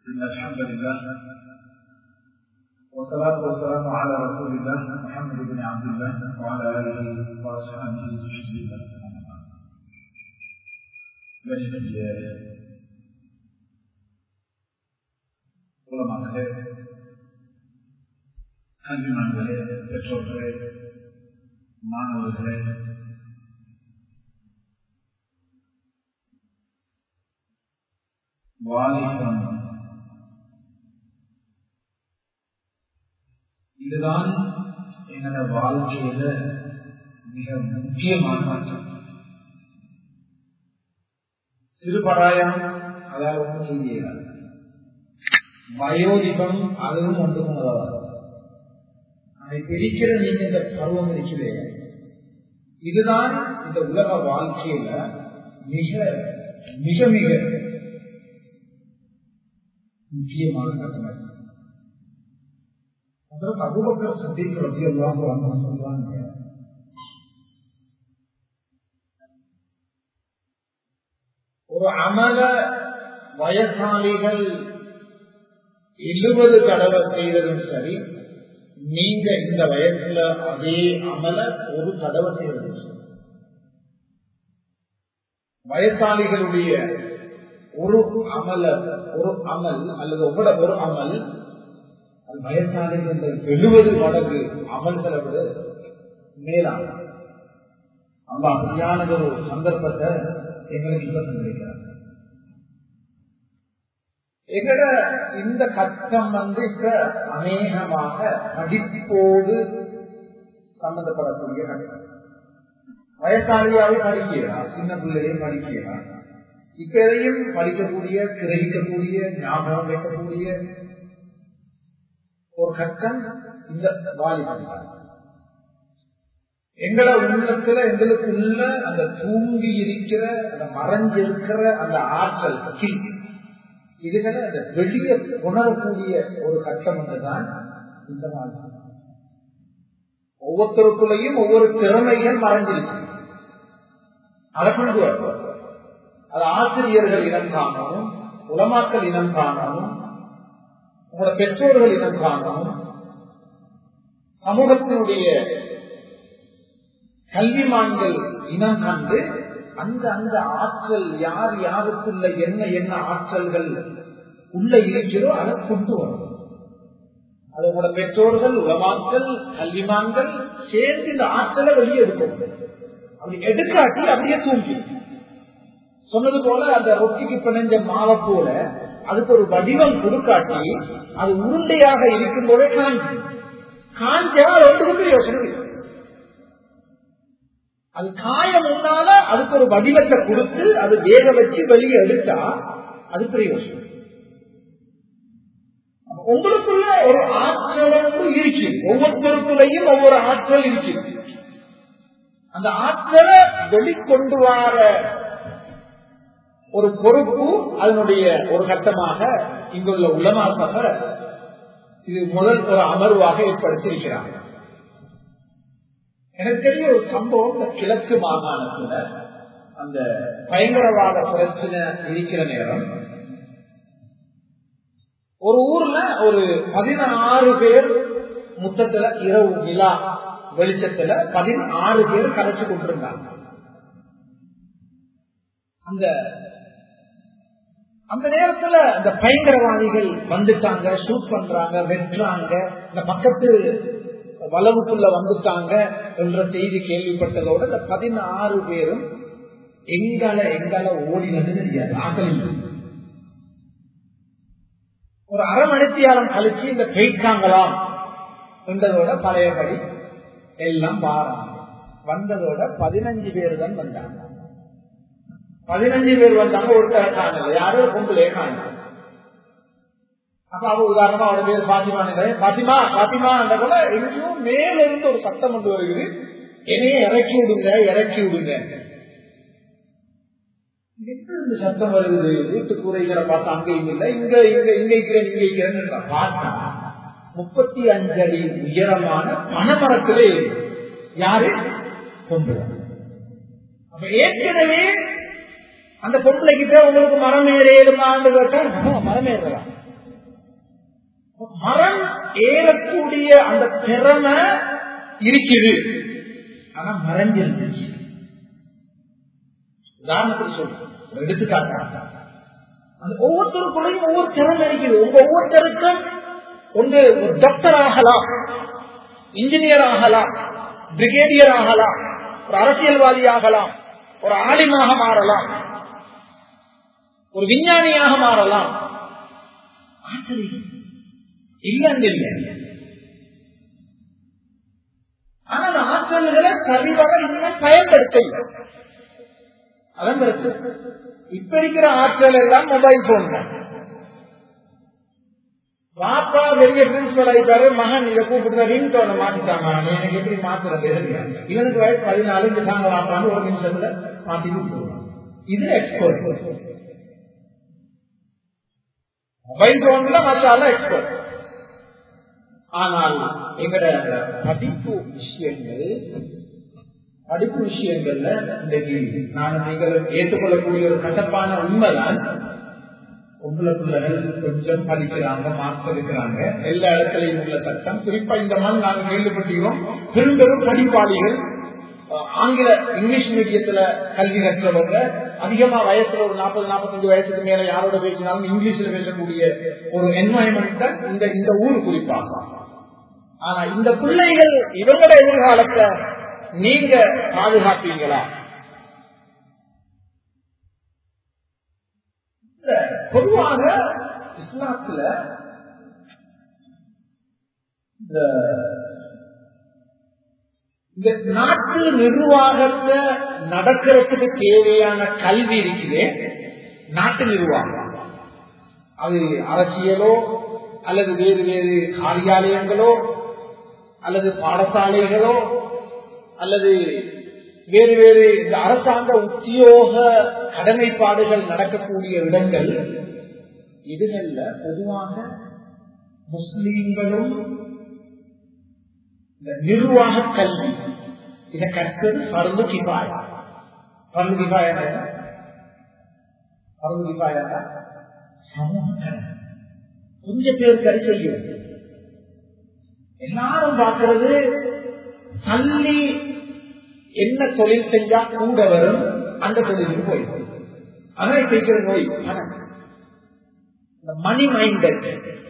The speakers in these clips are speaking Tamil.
إن الحمد لله والصلاة والسلام على رسول الله محمد بن عبد الله وعلى آله وأصحابه حزب கணிதத்திய குலமானது கல்விமான்களே பெற்றோர்களே மாணவர்களே வாலிபம் இதுதான் எங்களோட வாழ்க்கையில மிக முக்கியமான மாற்றம் சிறுபராயம் அதாவது ஒன்றும் செய்யலாம் வயோதிபம் அதுவும் ஒன்றும் உதவாது அதை பிரிக்கிற நீங்க இந்த பருவம் இருக்கிறே இதுதான் இந்த உலக வாழ்க்கையில மிக மிக மிக முக்கியமான கட்டமைப்பு அதற்கு அபுபக்கர் சத்திக் ரவி எல்லாம் சொல்றாங்க ஒரு அமல வயசாளிகள் எழுபது தடவை செய்ததும் சரி நீங்க இந்த வயசுல அதே அமல ஒரு தடவை செய்வதும் சரி வயசாளிகளுடைய ஒரு அமல ஒரு அமல் அல்லது ஒவ்வொரு ஒரு அமல் அது வயசாளிகள் எழுபது மடங்கு அமல்களை விட மேலான அந்த அப்படியானது ஒரு சந்தர்ப்பத்தை எங்களுக்கு இப்ப சந்திக்கிறார் எங்கட இந்த கட்டம் வந்து இப்ப அநேகமாக படிப்போடு சம்பந்தப்படக்கூடிய கட்டம் வயசாளியாவே படிக்கிறார் சின்ன பிள்ளையே படிக்கிறார் இப்ப எதையும் படிக்கக்கூடிய கிரகிக்கக்கூடிய ஞாபகம் வைக்கக்கூடிய ஒரு கட்டம் இந்த வாலிபம் எங்கள உள்ளத்துல எங்களுக்கு உள்ள அந்த தூங்கி இருக்கிற அந்த மறைஞ்சிருக்கிற அந்த ஆற்றல் இதுகளை அந்த வெளியே உணரக்கூடிய ஒரு கட்டம் என்றுதான் இந்த வாழ்க்கை ஒவ்வொருத்தருக்குள்ளேயும் ஒவ்வொரு திறமைகள் மறைஞ்சிருக்கு அதை கொண்டு அது ஆசிரியர்கள் இனம் காணவும் உலமாக்கள் இனம் காணவும் உங்களோட பெற்றோர்கள் இனம் காணவும் சமூகத்தினுடைய கல்விமான்கள் இனம் கண்டு அந்த அந்த ஆற்றல் யார் யாருக்குள்ள என்ன என்ன ஆற்றல்கள் உள்ள இருக்கிறோ அதை கொண்டு வரும் அது உங்களோட பெற்றோர்கள் உலமாக்கள் கல்விமான்கள் சேர்ந்து இந்த ஆற்றலை வெளியே எடுக்கும் அப்படி எடுக்காட்டி அப்படியே தூங்கி சொன்னது போல அந்த ரொட்டிக்கு பிணைஞ்ச மாவை போல அதுக்கு ஒரு வடிவம் கொடுக்காட்டி அது உருண்டையாக இருக்கும் போதே காஞ்சி காஞ்சா அது ஒன்றுக்கு யோசனை அது காய முன்னால அதுக்கு ஒரு வடிவத்தை கொடுத்து அது வேக வச்சு வெளியே எடுத்தா அது பிரயோசனம் உங்களுக்குள்ள ஒரு ஆற்றல் இருக்கு ஒவ்வொருத்தருக்குள்ளையும் ஒவ்வொரு ஆற்றல் இருக்கு அந்த ஆற்றலை வெளிக்கொண்டு வர ஒரு பொறுப்பு அதனுடைய ஒரு கட்டமாக இங்குள்ள உலமாக இது முதல் ஒரு அமர்வாக ஏற்படுத்தியிருக்கிறாங்க எனக்கு தெரிய ஒரு சம்பவம் இந்த கிழக்கு மாகாணத்துல அந்த பயங்கரவாத பிரச்சனை இருக்கிற நேரம் ஒரு ஊர்ல ஒரு பதினாறு பேர் முத்தத்துல இரவு நிலா வெளிச்சத்துல பதினாறு பேர் கலைச்சு கொண்டிருந்தாங்க அந்த அந்த நேரத்துல இந்த பயங்கரவாதிகள் வந்துட்டாங்க ஷூட் பண்றாங்க வெட்டுறாங்க இந்த பக்கத்து வளவுக்குள்ள வந்துட்டாங்க என்ற செய்தி கேள்விப்பட்டதோட இந்த பதினாறு பேரும் எங்கால எங்கால ஓடினது தெரியாது ஆகலில் ஒரு அரை மணித்தியாலம் கழிச்சு இந்த போயிட்டாங்களாம் என்றதோட பழையபடி எல்லாம் பாராங்க வந்ததோட பதினஞ்சு பேர் தான் வந்தாங்க பதினஞ்சு பேர் வந்தாங்க ஒருத்தர் காணல யாரும் பொம்பளே காணல அப்ப அவ உதாரணமா அவட பேர் பாத்திமா பாத்திமா பாத்திமா அந்த கூட எங்கேயும் மேல இருந்து ஒரு சட்டம் கொண்டு வருகிறது என்னையே இறக்கி விடுங்க இறக்கி விடுங்க இந்த சத்தம் வருது வீட்டு கூரைகளை பார்த்தா அங்கேயும் இல்லை இங்க இங்க இங்க இருக்கிறேன் இங்க இருக்கிறேன்னு பார்த்தா முப்பத்தி அஞ்சு அடி உயரமான பனைமரத்திலே யாரு கொண்டு அப்ப ஏற்கனவே அந்த பொம்பளை கிட்ட உங்களுக்கு மரம் ஏறிடுமான்னு கேட்டா மரம் ஏறலாம் மரம் ஏறக்கூடிய அந்த திறமை இருக்குது ஆனா மறைஞ்சிருந்துச்சு உதாரணத்துக்கு சொல்றேன் ஒரு எடுத்துக்காட்டாக அந்த ஒவ்வொருத்தருக்குள்ளையும் ஒவ்வொரு திறமை இருக்குது உங்க ஒவ்வொருத்தருக்கும் ஒன்று ஒரு டாக்டர் ஆகலாம் இன்ஜினியர் ஆகலாம் பிரிகேடியர் ஆகலாம் ஒரு அரசியல்வாதி ஆகலாம் ஒரு ஆலிமாக மாறலாம் ஒரு விஞ்ஞானியாக மாறலாம் இல்லைன்னு இல்லை ஆனா அந்த ஆற்றல்களை சரிவர இன்னும் பயன்படுத்த அதான் பிரச்சனை இப்ப இருக்கிற ஆற்றல் எல்லாம் மொபைல் போன் தான் பாப்பா பெரிய பிரின்சிபல் ஆயிட்டாரு மகன் இதை கூப்பிட்டு ரிங் டோனை மாத்திட்டாங்க எனக்கு எப்படி மாத்துறது இவனுக்கு வயசு பதினாலு இந்த தாங்க வாப்பான்னு ஒரு நிமிஷத்துல மாத்தி கொடுத்துருவான் இது எக்ஸ்போர்ட் மொபைல் போன்ல மசாலா எக்ஸ்போர்ட் ஆனால் எங்கட படிப்பு விஷயங்கள் படிப்பு விஷயங்கள்ல இன்றைக்கு நான் நீங்கள் ஏற்றுக்கொள்ளக்கூடிய ஒரு கட்டப்பான உண்மைதான் பொம்பளை பிள்ளைகள் கொஞ்சம் படிக்கிறாங்க மார்க் எடுக்கிறாங்க எல்லா இடத்துலையும் உள்ள சட்டம் குறிப்பா இந்த மண் நாங்கள் கேள்விப்பட்டிருக்கோம் பெரும் பெரும் படிப்பாளிகள் ஆங்கில இங்கிலீஷ் மீடியத்துல கல்வி கற்றவங்க அதிகமா வயசுல ஒரு நாற்பது நாற்பத்தஞ்சு வயசுக்கு மேல யாரோட பேசினாலும் இங்கிலீஷ்ல பேசக்கூடிய ஒரு என்வாயன்மெண்ட் தான் இந்த இந்த ஊர் குறிப்பாக ஆனா இந்த பிள்ளைகள் இவங்களோட எதிர்காலத்தை நீங்க பாதுகாப்பீங்களா பொதுவாக இஸ்லாத்துல இந்த இந்த நாட்டு நிர்வாகத்தை நடக்கிறதுக்கு தேவையான கல்வி இருக்குது நாட்டு நிர்வாகம் அது அரசியலோ அல்லது வேறு வேறு காரியாலயங்களோ அல்லது பாடசாலைகளோ அல்லது வேறு வேறு இந்த அரசாங்க உத்தியோக கடமைப்பாடுகள் நடக்கக்கூடிய இடங்கள் இதுகள்ல பொதுவாக முஸ்லீம்களும் இந்த நிர்வாக கல்வி இதை கற்றது பருந்து கிபாய பருந்து கிபாய பருந்து கிபாய சமூக கல்வி கொஞ்சம் பேர் கறி செய்யும் எல்லாரும் பார்க்கிறது தள்ளி என்ன தொழில் செஞ்சா கூட வரும் அந்த தொழிலுக்கு போயிடும் அதான் இப்ப இருக்கிற நோய் மணி மைண்டட்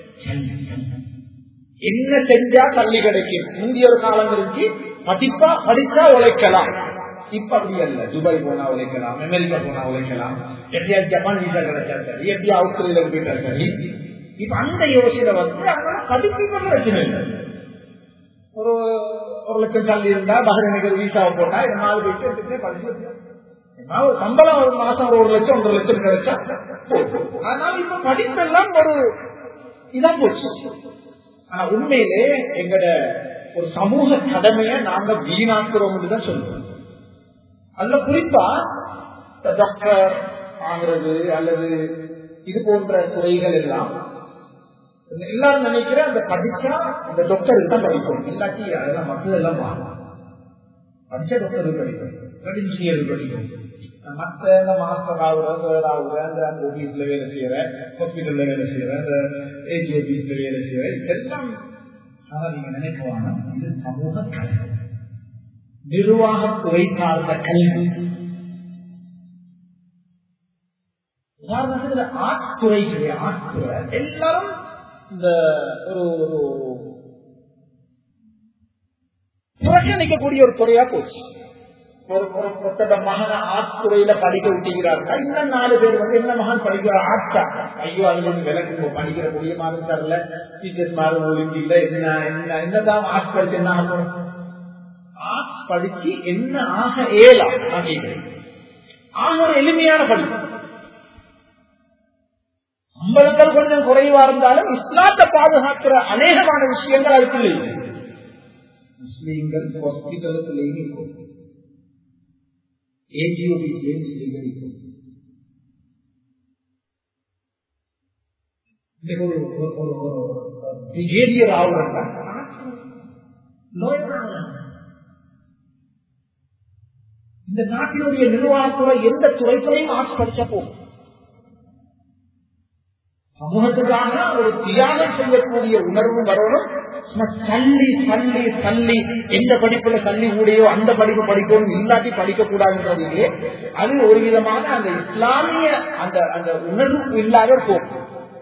என்ன செஞ்சா தள்ளி கிடைக்கும் முந்தைய ஒரு காலம் இருந்துச்சு படிப்பா படிச்சா உழைக்கலாம் இப்ப அப்படி அல்ல துபாய் போனா உழைக்கலாம் அமெரிக்கா போனா உழைக்கலாம் எப்படியா ஜப்பான் வீசா கிடைச்சா சரி எப்படியா ஆஸ்திரேலியா போயிட்டா சரி இப்ப அந்த யோசனை வந்து அதனால படிப்பு பிரச்சனை இல்லை ஒரு ஒரு லட்சம் தள்ளி இருந்தா பஹ்ரைனுக்கு ஒரு வீசாவை போட்டா இது நாலு போயிட்டு எடுத்துட்டு படிச்சு ஒரு சம்பளம் ஒரு மாசம் ஒரு ஒரு லட்சம் ஒன்றரை லட்சம் கிடைச்சா அதனால இப்ப படிப்பெல்லாம் ஒரு இதான் போச்சு ஆனா உண்மையிலே எங்கட ஒரு சமூக கடமைய நாங்க வீணாக்குறோம் தான் சொல்லுவோம் அதுல குறிப்பா டாக்டர் ஆகிறது அல்லது இது போன்ற துறைகள் எல்லாம் எல்லாரும் நினைக்கிற அந்த படிச்சா அந்த டாக்டருக்கு தான் படிக்கணும் இல்லாட்டி அதெல்லாம் மக்கள் எல்லாம் வாங்க படிச்சா டாக்டருக்கு படிக்கணும் இன்ஜினியருக்கு படிக்கணும் மற்ற இந்த மாஸ்டர் ஆகுற தேர்ட் ஆகுற அந்த அந்த ஆபீஸ்ல வேலை செய்யற ஹாஸ்பிட்டல்ல வேலை செய்யற இந்த ஏஜி ஆபீஸ்ல வேலை செய்யற இதெல்லாம் ஆனா நீங்க நினைக்குவாங்க இது சமூக கல்வி நிர்வாகத்துறை சார்ந்த கல்வி உதாரணத்துக்கு ஆர்ட்ஸ் துறை கிடையாது ஆர்ட்ஸ் துறை எல்லாரும் இந்த ஒரு ஒரு புறக்கணிக்கக்கூடிய ஒரு துறையா போச்சு ஒரு ஒரு ஒருத்தட மகனை ஆர்ட்ஸ் துறையில படிக்க விட்டுகிறார்கள் இன்னும் நாலு பேர் வந்து என்ன மகன் படிக்கிற ஆர்ட்ஸா ஐயோ அதுல இருந்து விளக்கு படிக்கிற கூடிய மாதிரி தரல டீச்சர்ஸ் மாதிரி ஒழுங்கு இல்ல என்ன என்ன என்னதான் ஆர்ட்ஸ் படிச்சு என்ன ஆகும் ஆர்ட்ஸ் படிச்சு என்ன ஆக ஏலாம் நான் கேட்கிறேன் ஆக ஒரு எளிமையான படிப்பு சம்பளங்கள் கொஞ்சம் குறைவா இருந்தாலும் இஸ்லாத்தை பாதுகாக்கிற அநேகமான விஷயங்கள் அதுக்குள்ள இல்லை முஸ்லீம்கள் ஹாஸ்பிட்டலுக்குள்ளேயும் இருக்கும் ஏஜிஓபிஸ்லேயும் முஸ்லீம்கள் இருக்கும் ஒரு பிரிகேடியர் ஆகுறாங்க இந்த நாட்டினுடைய நிர்வாகத்துறை எந்த துறைத்துறையும் ஆட்சி படிச்சா போகும் சமூகத்துக்காக ஒரு தியாகம் செய்யக்கூடிய உணர்வு வரணும் தள்ளி தள்ளி தள்ளி எந்த படிப்புல தள்ளி கூடையோ அந்த படிப்பு படிக்கணும் இல்லாட்டி படிக்க கூடாதுன்றதுலே அது ஒரு விதமான அந்த இஸ்லாமிய அந்த அந்த உணர்வு இல்லாத போக்கும்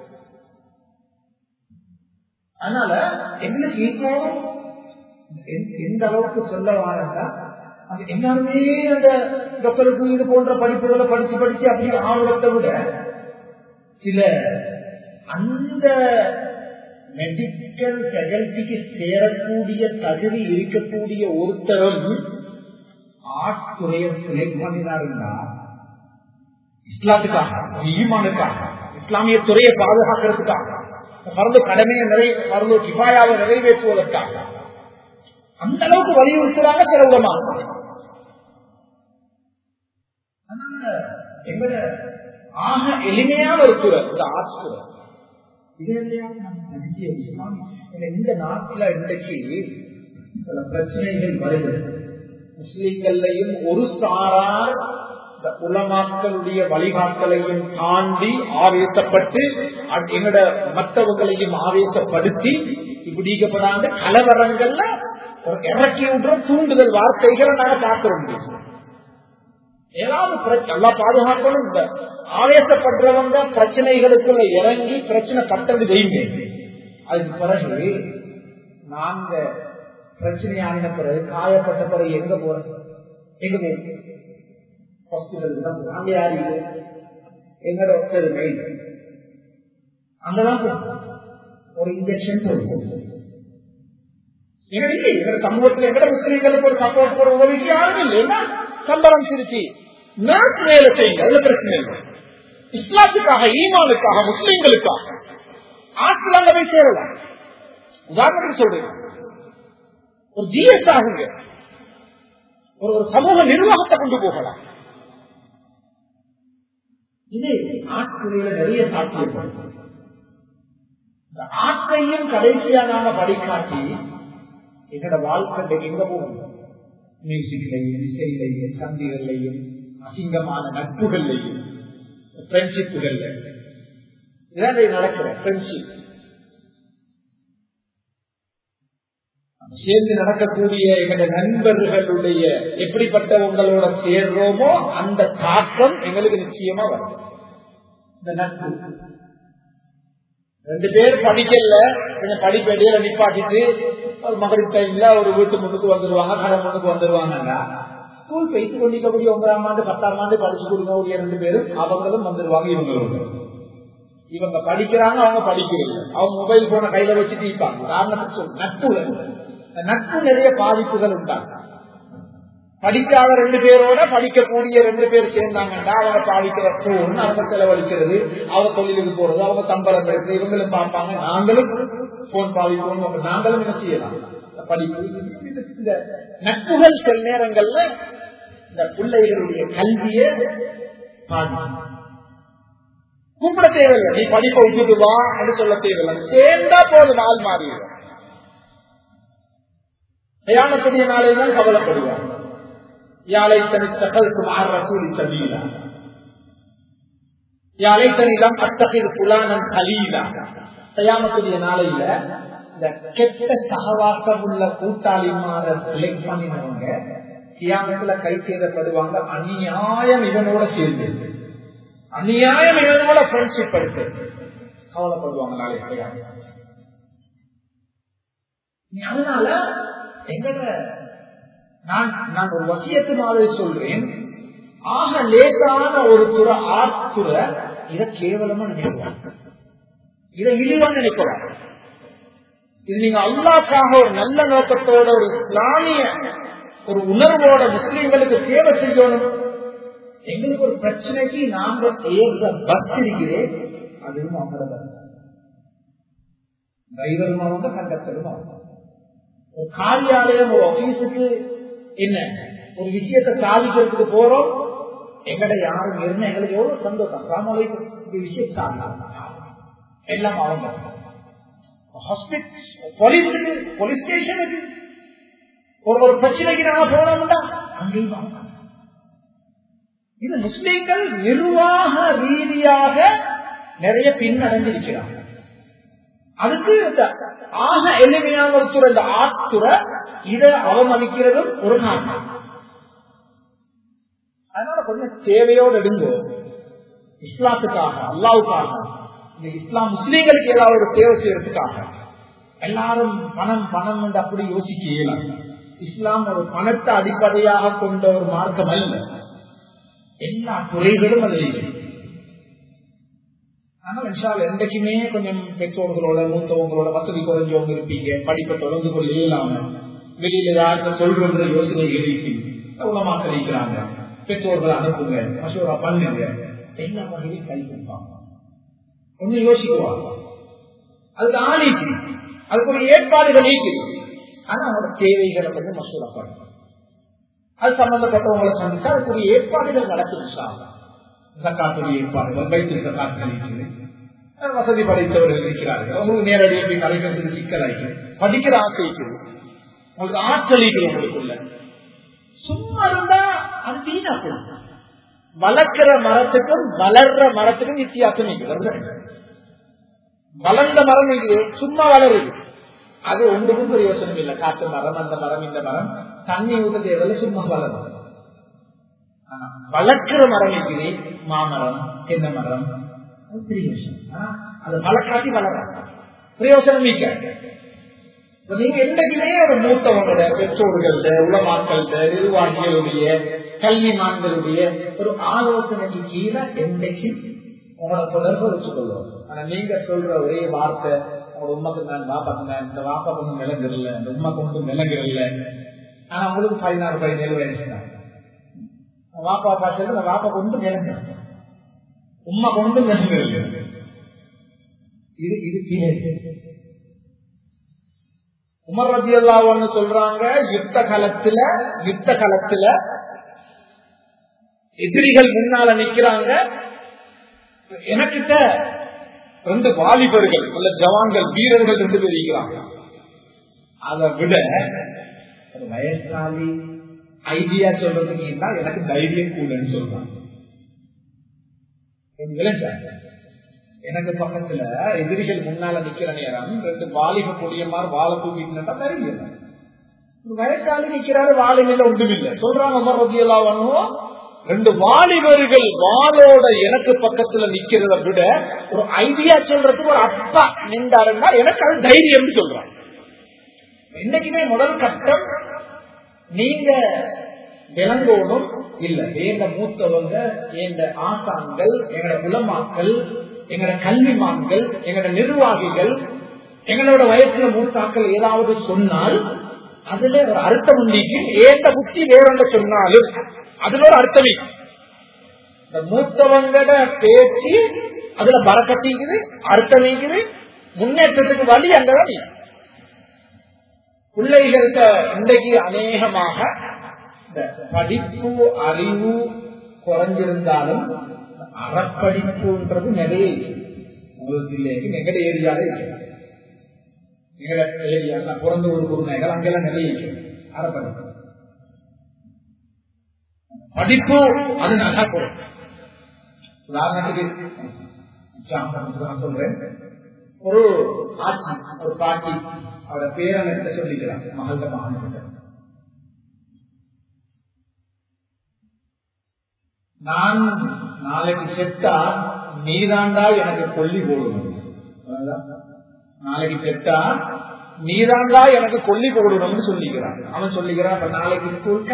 அதனால எங்களுக்கு இப்போ எந்த அளவுக்கு சொல்ல வாரா அது எல்லாருமே அந்த டாக்டருக்கு இது போன்ற படிப்புகளை படிச்சு படிச்சு அப்படி ஆர்வத்தை விட சில அந்த மெடிக்கல் ஃபெகல்ட்டிக்கு சேரக்கூடிய தகுதி இருக்கக்கூடிய ஒருத்தரும் ஆர்ட்ஸ் துறையை செலக்ட் பண்ணினாருன்னா இஸ்லாத்துக்காக ஈமானுக்காக இஸ்லாமிய துறையை பாதுகாக்கிறதுக்காக பரந்து கடமையை நிறைய பரந்து கிபாயாவை நிறைவேற்றுவதற்காக அந்த அளவுக்கு வலியுறுத்துறாங்க சில உலமாக எங்களோட ஆக எளிமையான ஒரு துறை இந்த ஆர்ட்ஸ் துறை இந்த நாட்டில் இன்றைக்கு சில பிரச்சனைகள் வருகிறது முஸ்லிம்கள்லையும் ஒரு சாரார் உலமாக்களுடைய வழிகாட்டலையும் தாண்டி ஆவேசப்பட்டு எங்களோட மற்றவங்களையும் ஆவேசப்படுத்தி இப்படிக்கப்படாத கலவரங்கள்ல இறக்கி விடுற தூண்டுதல் வார்த்தைகளை நாங்க பார்க்கிறோம் ஏதாவது பிரச்சனை எல்லாம் பாதுகாக்கணும் இந்த ஆவேசப்படுறவங்க பிரச்சனைகளுக்குள்ள இறங்கி பிரச்சனை கட்டது செய்யுங்க அதுக்கு பிறகு நாங்க பிரச்சனையான பிறகு காயப்பட்ட பிறகு எங்க போறோம் எங்க போய் ஹாஸ்பிட்டலுக்கு தான் அங்க யாரு எங்கட ஒருத்தருமை அங்கதான் ஒரு இன்ஜெக்ஷன் போடுவோம் எங்க சமூகத்தில் எங்கட முஸ்லீம்களுக்கு ஒரு சப்போர்ட் போற உதவிக்கு யாரும் இல்லைன்னா சம்பளம் சிரிச்சு நர்ஸ் வேலை செய்யுங்க அதுல பிரச்சனை இல்லை இஸ்லாத்துக்காக ஈமானுக்காக முஸ்லீம்களுக்காக ஆட்கள் அங்க போய் சேரலாம் உதாரணத்துக்கு சொல்றேன் ஒரு ஜிஎஸ் ஆகுங்க ஒரு ஒரு சமூக நிர்வாகத்தை கொண்டு போகலாம் இது ஆட்சியில நிறைய சாத்தியம் இந்த ஆட்டையும் கடைசியா நாம படிக்காட்டி எங்களோட வாழ்க்கை எங்க போகும் மியூசிக்லையும் இசையிலையும் சந்திகள்லையும் அசிங்கமான நட்புகள்லையும் ஃப்ரெண்ட்ஷிப்புகள்ல இதான் நடக்கிற ஃப்ரெண்ட்ஷிப் சேர்ந்து நடக்கக்கூடிய எங்களுடைய நண்பர்களுடைய எப்படிப்பட்டவங்களோட சேர்றோமோ அந்த தாக்கம் எங்களுக்கு நிச்சயமா வரும் இந்த நட்பு ரெண்டு பேர் படிக்கல கொஞ்சம் படிப்படியில நிப்பாட்டிட்டு ஒரு மகளிர் டைம்ல ஒரு வீட்டு முன்னுக்கு வந்துருவாங்க கடை முன்னுக்கு வந்துருவாங்கன்னா ஸ்கூல் போயிட்டு கொண்டிருக்கக்கூடிய ஒன்பதாம் ஆண்டு பத்தாம் ஆண்டு படிச்சு கொடுக்கக்கூடிய ரெண்டு பேரும் அவங்களும் வந்துருவாங்க இவங்களும் இவங்க படிக்கிறாங்க அவங்க படிக்கிறது அவங்க மொபைல் போன கையில வச்சுட்டு இருப்பாங்க காரணத்துக்கு சொல்லு நட்பு நட்பு நிறைய பாதிப்புகள் உண்டாங்க படிக்காத ரெண்டு பேரோட படிக்கக்கூடிய ரெண்டு பேர் சேர்ந்தாங்கன்னா அவங்க பாதிக்கிற போன் அவங்க செலவழிக்கிறது அவங்க தொழிலுக்கு போறது அவங்க சம்பளம் எடுத்து இவங்களும் பார்ப்பாங்க நாங்களும் போன் பாதிப்போம் நாங்களும் என்ன செய்யலாம் படிப்பு இந்த நட்புகள் சில நேரங்கள்ல இந்த பிள்ளைகளுடைய கல்வியை பாதிக்கும் கூப்பிட தேவையில்லை நீ படிப்பை விட்டுட்டு வா என்று சொல்ல தேவையில்லை சேர்ந்தா போதும் நாள் மாறிடும் பிரயாணக்கூடிய நாளில் தான் கவலைப்படுவார் யாழை தனி தகவலுக்கு மாற ரசூலி சபீலா யாழை தனிதான் அத்தகைய புலானன் கலீலா பிரயாணக்கூடிய நாளையில இந்த கெட்ட சகவாசம் உள்ள கூட்டாளிமார செலக்ட் பண்ணினவங்க தியானத்துல கை செய்யப்படுவாங்க அநியாயம் இவனோட சேர்ந்து அநியாயம் இவனோட ஃப்ரெண்ட்ஷிப் எடுத்து கவலைப்படுவாங்க நாளை கிடையாது அதனால எங்கட நான் நான் ஒரு வசியத்து மாதிரி சொல்றேன் ஆக லேசான ஒரு துறை ஆற்றுற இதை கேவலமா நினைக்கலாம் இதை இழிவா நினைக்கலாம் இது நீங்க அல்லாக்காக ஒரு நல்ல நோக்கத்தோட ஒரு இஸ்லாமிய ஒரு உணர்வோட முஸ்லீம்களுக்கு சேவை செய்யணும் எங்களுக்கு ஒரு பிரச்சனைக்கு நாங்க ஏற்ற பஸ் இருக்கிறேன் அதுவும் அவங்களோட பஸ் டிரைவரும் அவங்க கண்டக்டரும் அவங்க ஒரு காரியாலயம் ஒரு ஆபீஸுக்கு என்ன ஒரு விஷயத்தை சாதிக்கிறதுக்கு போறோம் எங்கட யாரும் இருந்தா எங்களுக்கு எவ்வளவு சந்தோஷம் ராமலைக்கு இந்த விஷயம் சாதிக்கலாம் எல்லாம் அவங்க ஹாஸ்பிட்டல் போலீஸுக்கு போலீஸ் ஸ்டேஷனுக்கு ஒரு ஒரு பிரச்சனைக்கு நாங்க போனோம்னா அங்கேயும் இது முஸ்லீம்கள் நிர்வாக ரீதியாக நிறைய பின்னடைஞ்சிருக்கிறாங்க அதுக்கு இந்த ஆக எளிமையான ஒரு துறை இந்த ஆத்துறை இதை அவமதிக்கிறதும் ஒரு காரணம் அதனால கொஞ்சம் தேவையோடு எடுங்கோ இஸ்லாத்துக்காக அல்லாவுக்காக இந்த இஸ்லாம் முஸ்லீம்களுக்கு ஏதாவது ஒரு தேவை செய்யறதுக்காக எல்லாரும் பணம் பணம் என்று அப்படி யோசிக்க இயலாம் இஸ்லாம் ஒரு பணத்தை அடிப்படையாக கொண்ட ஒரு மார்க்கம் அல்ல எல்லா துறைகளும் அதில் இல்லை ஆனால் விஷால் என்றைக்குமே கொஞ்சம் பெற்றோர்களோட மூத்தவங்களோட வசதி குறைஞ்சவங்க இருப்பீங்க படிப்பை தொடர்ந்து கொள்ள இயலாம வெளியில யாருக்கு சொல்ற யோசனைகள் இருக்கு உலமாக்கள் இருக்கிறாங்க பெற்றோர்கள் அனுப்புங்க மசோரா பண்ணுங்க எல்லா வகையிலும் கை கொடுப்பாங்க ஒண்ணு யோசிக்குவாங்க அதுக்கு ஆணிக்கு அதுக்கு ஒரு ஏற்பாடுகள் இருக்கு ஆனா அவரோட தேவைகளை வந்து மசோரா பண்ணுங்க அது சம்பந்தப்பட்டவங்களை சந்திச்சா அதுக்குரிய ஏற்பாடுகள் நடக்குது சக்காத்துடைய ஏற்பாடுகள் வைத்து சக்காத்துகள் இருக்குது வசதி படைத்தவர்கள் இருக்கிறார்கள் உங்களுக்கு நேரடியாக போய் கலைக்கிறதுக்கு சிக்கலாயிருக்கு படிக்கிற ஆசை இருக்குது உங்களுக்கு ஆற்றல் இருக்குது உங்களுக்குள்ள சும்மா இருந்தா அது வீணா போகும் வளர்க்கிற மரத்துக்கும் வளர்ற மரத்துக்கும் வித்தியாசம் இருக்குது வளர்ந்த மரம் இருக்குது சும்மா வளருது அது ஒன்றுக்கும் பிரயோசனம் இல்லை காட்டு மரம் அந்த மரம் இந்த மரம் தண்ணி ஊட்ட தேவையில்ல சும்மா வளரும் வளர்க்கிற மரம் இருக்குது மாமரம் தென்னை மரம் பெரிய விஷயம் அது வளர்க்காட்டி வளர பிரயோசனம் மிக்க நீங்க என்றைக்குமே ஒரு மூத்தவங்களோட பெற்றோர்கள்ட உலமாக்கள்ட நிர்வாகிகளுடைய கல்விமான்களுடைய ஒரு ஆலோசனைக்கு கீழே என்றைக்கு உங்களோட தொடர்பு வச்சுக்கொள்ளும் ஆனா நீங்க சொல்ற ஒரே வார்த்தை உங்களோட உண்மைக்கு நான் வாப்பாக்கு நான் இந்த வாப்பா கொண்டு விளங்குறல இந்த உண்மை கொண்டு விளங்குறல ஆனா உங்களுக்கு பதினாறு பதினேழு வயசு தான் வாப்பா பாஷையில் இந்த வாப்பா கொண்டு விளங்க உண்மை கொண்டு விளங்குறல இது இது கீழே உமர் ரதி அல்லான்னு சொல்றாங்க யுத்த காலத்துல யுத்த காலத்துல எதிரிகள் முன்னால நிக்கிறாங்க எனக்கிட்ட ரெண்டு வாலிபர்கள் அல்ல ஜவான்கள் வீரர்கள் ரெண்டு பேர் இருக்கிறாங்க அதை விட ஒரு வயசாளி ஐடியா சொல்றதுக்கு தான் எனக்கு தைரியம் கூடன்னு சொல்றாங்க எனக்கு பக்கத்துல எதிரிகள் முன்னால நிக்கிற நேரம் ரெண்டு வாலிப கொடியமார் வாழை தூக்கிட்டு தெரியல ஒரு வயசாளி நிக்கிறாரு வாலிமையில ஒன்றுமில்லை சொல்றாங்க அமர்வதியெல்லாம் ரெண்டு வாலிபர்கள் வாளோட எனக்கு பக்கத்துல நிக்கிறத விட ஒரு ஐடியா சொல்றதுக்கு ஒரு அப்பா நின்றாருன்னா எனக்கு அது தைரியம் சொல்றாங்க என்னைக்குமே முதல் கட்டம் நீங்க விளங்கோடும் இல்ல எங்க மூத்தவங்க எங்க ஆசான்கள் எங்களோட உலமாக்கள் எங்களோட கல்விமான்கள் எங்களோட நிர்வாகிகள் எங்களோட வயசுல மூத்தாக்கள் ஏதாவது சொன்னால் அதுல ஒரு அர்த்தம் உண்டிக்கு ஏந்த புத்தி வேறொன்ற சொன்னாலும் அதுல ஒரு அர்த்தம் இந்த மூத்தவங்களோட பேச்சு அதுல பறக்கத்திக்குது அர்த்தம் நீக்குது முன்னேற்றத்துக்கு வழி அங்கதான் பிள்ளைகள்கிட்ட இன்றைக்கு அநேகமாக இந்த படிப்பு அறிவு குறைஞ்சிருந்தாலும் அறப்படிப்புன்றது நிறைய உங்களுக்கு இல்லையே எங்கட ஏரியால இருக்கு எங்கட ஏரியா பிறந்த ஒரு குருநகைகள் அங்கெல்லாம் நிறைய இருக்கு அறப்படிப்பு படிப்பு அது நல்லா குறையும் உதாரணத்துக்கு சொல்றேன் ஒரு ஆட்சி ஒரு பாட்டி அவரோட பேரன் சொல்லிக்கிறார் மகள மகன் நான் நாளைக்கு செத்தா நீதாண்டா எனக்கு கொல்லி போடணும் நாளைக்கு செத்தா நீதாண்டா எனக்கு கொல்லி போடணும்னு சொல்லிக்கிறான் அவன் சொல்லிக்கிறான் அப்ப நாளைக்கு ஸ்கூல்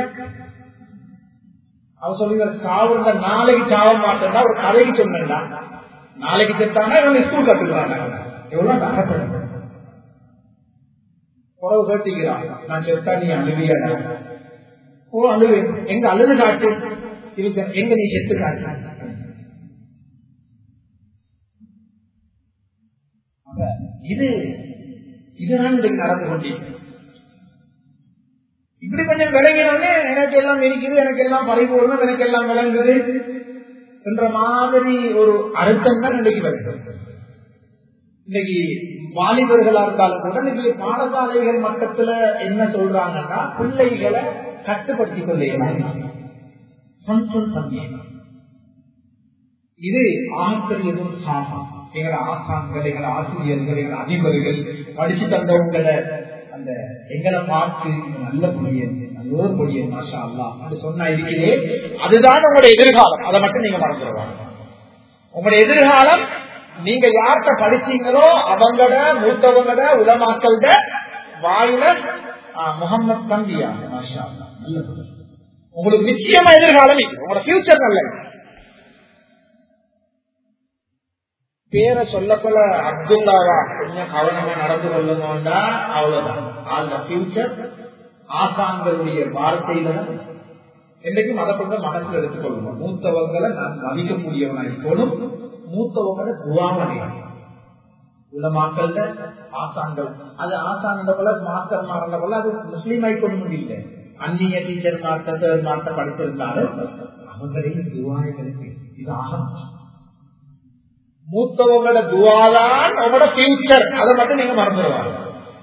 அவன் சொல்லுகிற சாவுண்ட நாளைக்கு சாவ மாட்டேன்னா ஒரு கதைக்கு சொன்னா நாளைக்கு செத்தானா இவங்க ஸ்கூல் கத்துக்கிறாங்க எவ்வளவு நகப்படுங்க உறவு கேட்டுக்கிறான் நான் செத்தா நீ அழுவியா ஓ அழுவு எங்க அழுது காட்டு இதுக்கு எங்க நீ செத்து காட்டு இது இதுதான் இதுக்கு நடந்து கொண்டீங்க இப்படி கொஞ்சம் விளங்கினோடனே எனக்கு எல்லாம் இருக்குது எனக்கு எல்லாம் பறிபோடணும் எனக்கு எல்லாம் விளங்குது என்ற மாதிரி ஒரு அர்த்தம் தான் இன்னைக்கு வருது இன்னைக்கு வாலிபர்களா இருந்தாலும் கூட இன்னைக்கு பாடசாலைகள் மட்டத்துல என்ன சொல்றாங்கன்னா பிள்ளைகளை கட்டுப்படுத்திக் கொள்ளே சொல் சொல் தம்பியை இது ஆசிரியர் ஒரு சாபம் எங்களை ஆசான்கள் எங்களை ஆசிரியர்கள் எங்களை அதிபர்கள் படிச்சு தந்தவங்களை அந்த எங்களை பார்த்து நல்ல பொடியன் நல்ல ஒரு பொடியன் மாஷா அல்லா அப்படி சொன்னா இருக்கிறே அதுதான் உங்களுடைய எதிர்காலம் அதை மட்டும் நீங்க மறந்துடுவாங்க உங்களுடைய எதிர்காலம் நீங்க யார்கிட்ட படிச்சீங்களோ அவங்களோட மூத்தவங்களோட உலமாக்கள்ட வாயில முகமது தம்பியா மாஷா அல்லா நல்ல பொடி உங்களுக்கு நிச்சயமா எதிர்காலம் உங்களோட ஃபியூச்சர் நல்லது பேரை சொல்லப்போல அப்துல்லாவா கொஞ்சம் கவனமா நடந்து கொள்ளணும்டா அவ்வளவுதான் அந்த ஃபியூச்சர் ஆசான்களுடைய வார்த்தையில என்றைக்கும் அதை கொஞ்சம் மனசுல எடுத்துக்கொள்ளணும் மூத்தவங்களை நான் மதிக்கக்கூடியவனா இருக்கணும் மூத்தவங்களை துவாமனை உலமாக்கள்ல ஆசான்கள் அது ஆசான்ட போல மாஸ்டர் மாறந்த போல அது முஸ்லீம் ஆயிக்கொள்ள இல்லை அந்நிய டீச்சர் மார்த்த தேர்ட் மார்த்த படித்திருந்தாலும் அவங்களையும் துவாய்களுக்கு இது ஆரம்பிச்சு மூத்தவங்களோட துவாதான் உங்களோட பியூச்சர் அதை மட்டும் நீங்க மறந்துடுவாங்க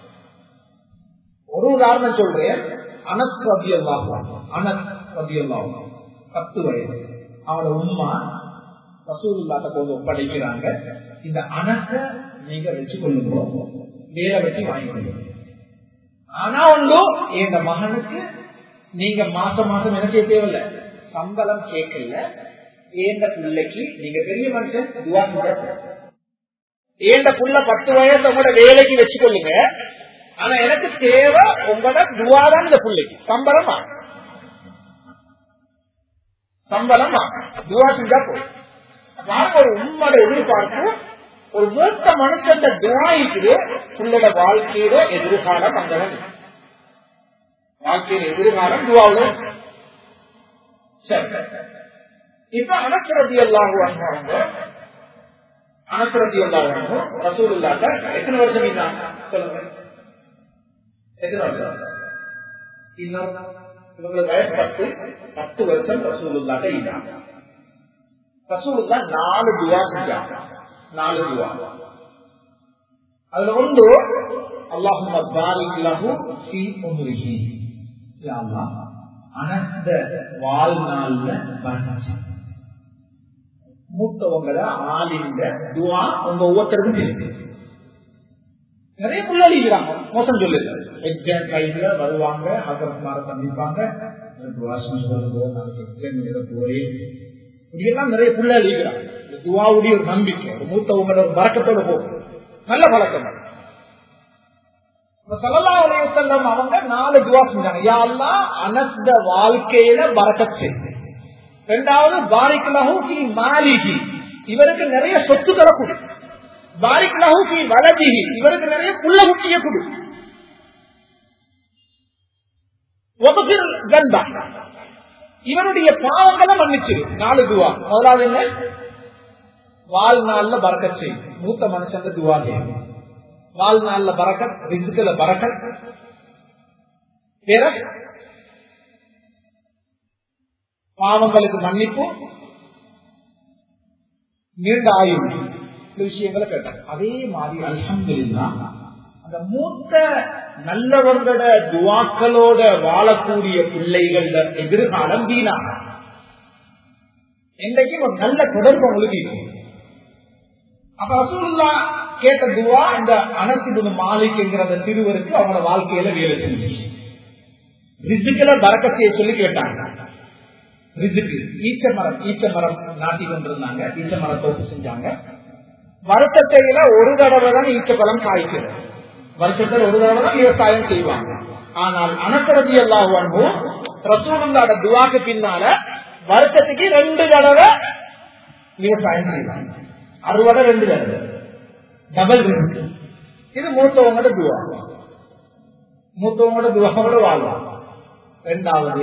ஒரு உதாரணம் சொல்றேன் அனஸ் ரபி அல்லாஹ் அனஸ் ரபி அல்லாஹ் பத்து வயது அவனோட உம்மா ரசூல்லாட்ட போது ஒப்படைக்கிறாங்க இந்த அனச நீங்க வச்சு கொள்ளுங்க வேலை வெட்டி வாங்கி கொள்ளுங்க ஆனா ஒன்று எங்க மகனுக்கு நீங்க மாசம் மாசம் என்ன செய்ய தேவையில்ல சம்பளம் கேட்கல ஏண்ட பிள்ளைக்கு நீங்க பெரிய மனுஷன் துவா ஏண்ட புள்ள பத்து வயசு உங்களோட வேலைக்கு வச்சுக்கொள்ளுங்க ஆனா எனக்கு தேவை உங்களோட துவாதான் இந்த பிள்ளைக்கு சம்பளமா சம்பளமா துவா செஞ்சா போதும் ஒரு உண்மையோட எதிர்பார்ப்பு ஒரு மூத்த மனுஷன் துவா இருக்குது பிள்ளையோட வாழ்க்கையில எதிர்காலம் அங்க வாழ்க்கையில எதிர்காலம் துவாவில் சரி இப்ப அனசரதி எல்லாம் வாங்குவாங்க அனசரதி எல்லாம் வாங்கும் ரசூல் இல்லாத எத்தனை வருஷம் இருந்தாங்க சொல்லுங்க எத்தனை வருஷம் இன்னும் இவங்களுக்கு வயசு பத்து பத்து வருஷம் ரசூல் இல்லாத இருந்தாங்க ரசூல்லா நாலு துவா செஞ்சாங்க நாலு துவா அதுல ஒன்று அல்லாஹும் பாரிக் லஹு ஃபீ உம்ரிஹி யா அல்லாஹ் அனந்த வாழ்நாள்ல பரக்கத் மூத்தவங்கள ஆளிந்த துவா உங்க ஒவ்வொருத்தருக்கும் தெரியும் நிறைய புள்ளாளிக்கிறாங்க மோசம் சொல்லுது எக்ஸாம் டைம்ல வருவாங்க ஆசிரமார சந்திப்பாங்க இப்படியெல்லாம் நிறைய புள்ளாளிக்கிறாங்க துவாவுடைய ஒரு நம்பிக்கை ஒரு மூத்தவங்களோட ஒரு பறக்கத்தோட போகும் நல்ல பழக்கம் அவங்க நாலு துவா செஞ்சாங்க யாழ்லா அனஸ்த வாழ்க்கையில பறக்கத் செய்து ரெண்டாவது பாரிக் லஹூகி மாலிகி இவருக்கு நிறைய சொத்துக்களை கொடு பாரிக் லஹூகி வலதிகி இவருக்கு நிறைய புள்ள குட்டிய கொடு கந்தா இவருடைய பாவங்களை மன்னிச்சிரு நாலு துவா முதலாவது என்ன வாழ்நாள்ல பறக்கத் செய்யும் மூத்த மனுஷன் துவா செய்யும் வாழ்நாள்ல பறக்கத் ரிசுக்குல பறக்கத் வேற பாவங்களுக்கு மன்னிப்பு நீண்ட ஆயுள் விஷயங்களை கேட்டாங்க அதே மாதிரி அல்ஹம்துல்லா அந்த மூத்த நல்லவர்களோட துவாக்களோட வாழக்கூடிய பிள்ளைகள எதிர்காலம் வீணா என்றைக்கும் ஒரு நல்ல தொடர்பு உங்களுக்கு இருக்கும் அப்ப ரசூல்லா கேட்ட துவா இந்த அனசிபுது மாலிக் என்கிற அந்த சிறுவருக்கு அவங்களோட வாழ்க்கையில வேலை செஞ்சு ரிசுக்களை பறக்கத்தையை சொல்லி கேட்டாங்க ரிசுக்கு ஈச்ச மரம் ஈச்ச மரம் நாட்டி கொண்டிருந்தாங்க ஈச்ச மரத்தோப்பு செஞ்சாங்க வருஷத்தையில ஒரு தடவை தான் ஈச்ச பழம் காய்க்கிறது வருஷத்துல ஒரு தடவை தான் விவசாயம் செய்வாங்க ஆனால் அனசரதி எல்லாம் வாங்கும் ரசூலுல்லாட துவாக்கு பின்னால வருஷத்துக்கு ரெண்டு தடவை விவசாயம் செய்வாங்க அறுபதை ரெண்டு தடவை டபுள் இருக்கு இது மூத்தவங்களோட துவா மூத்தவங்களோட துவாவோட வாழ்வாங்க ரெண்டாவது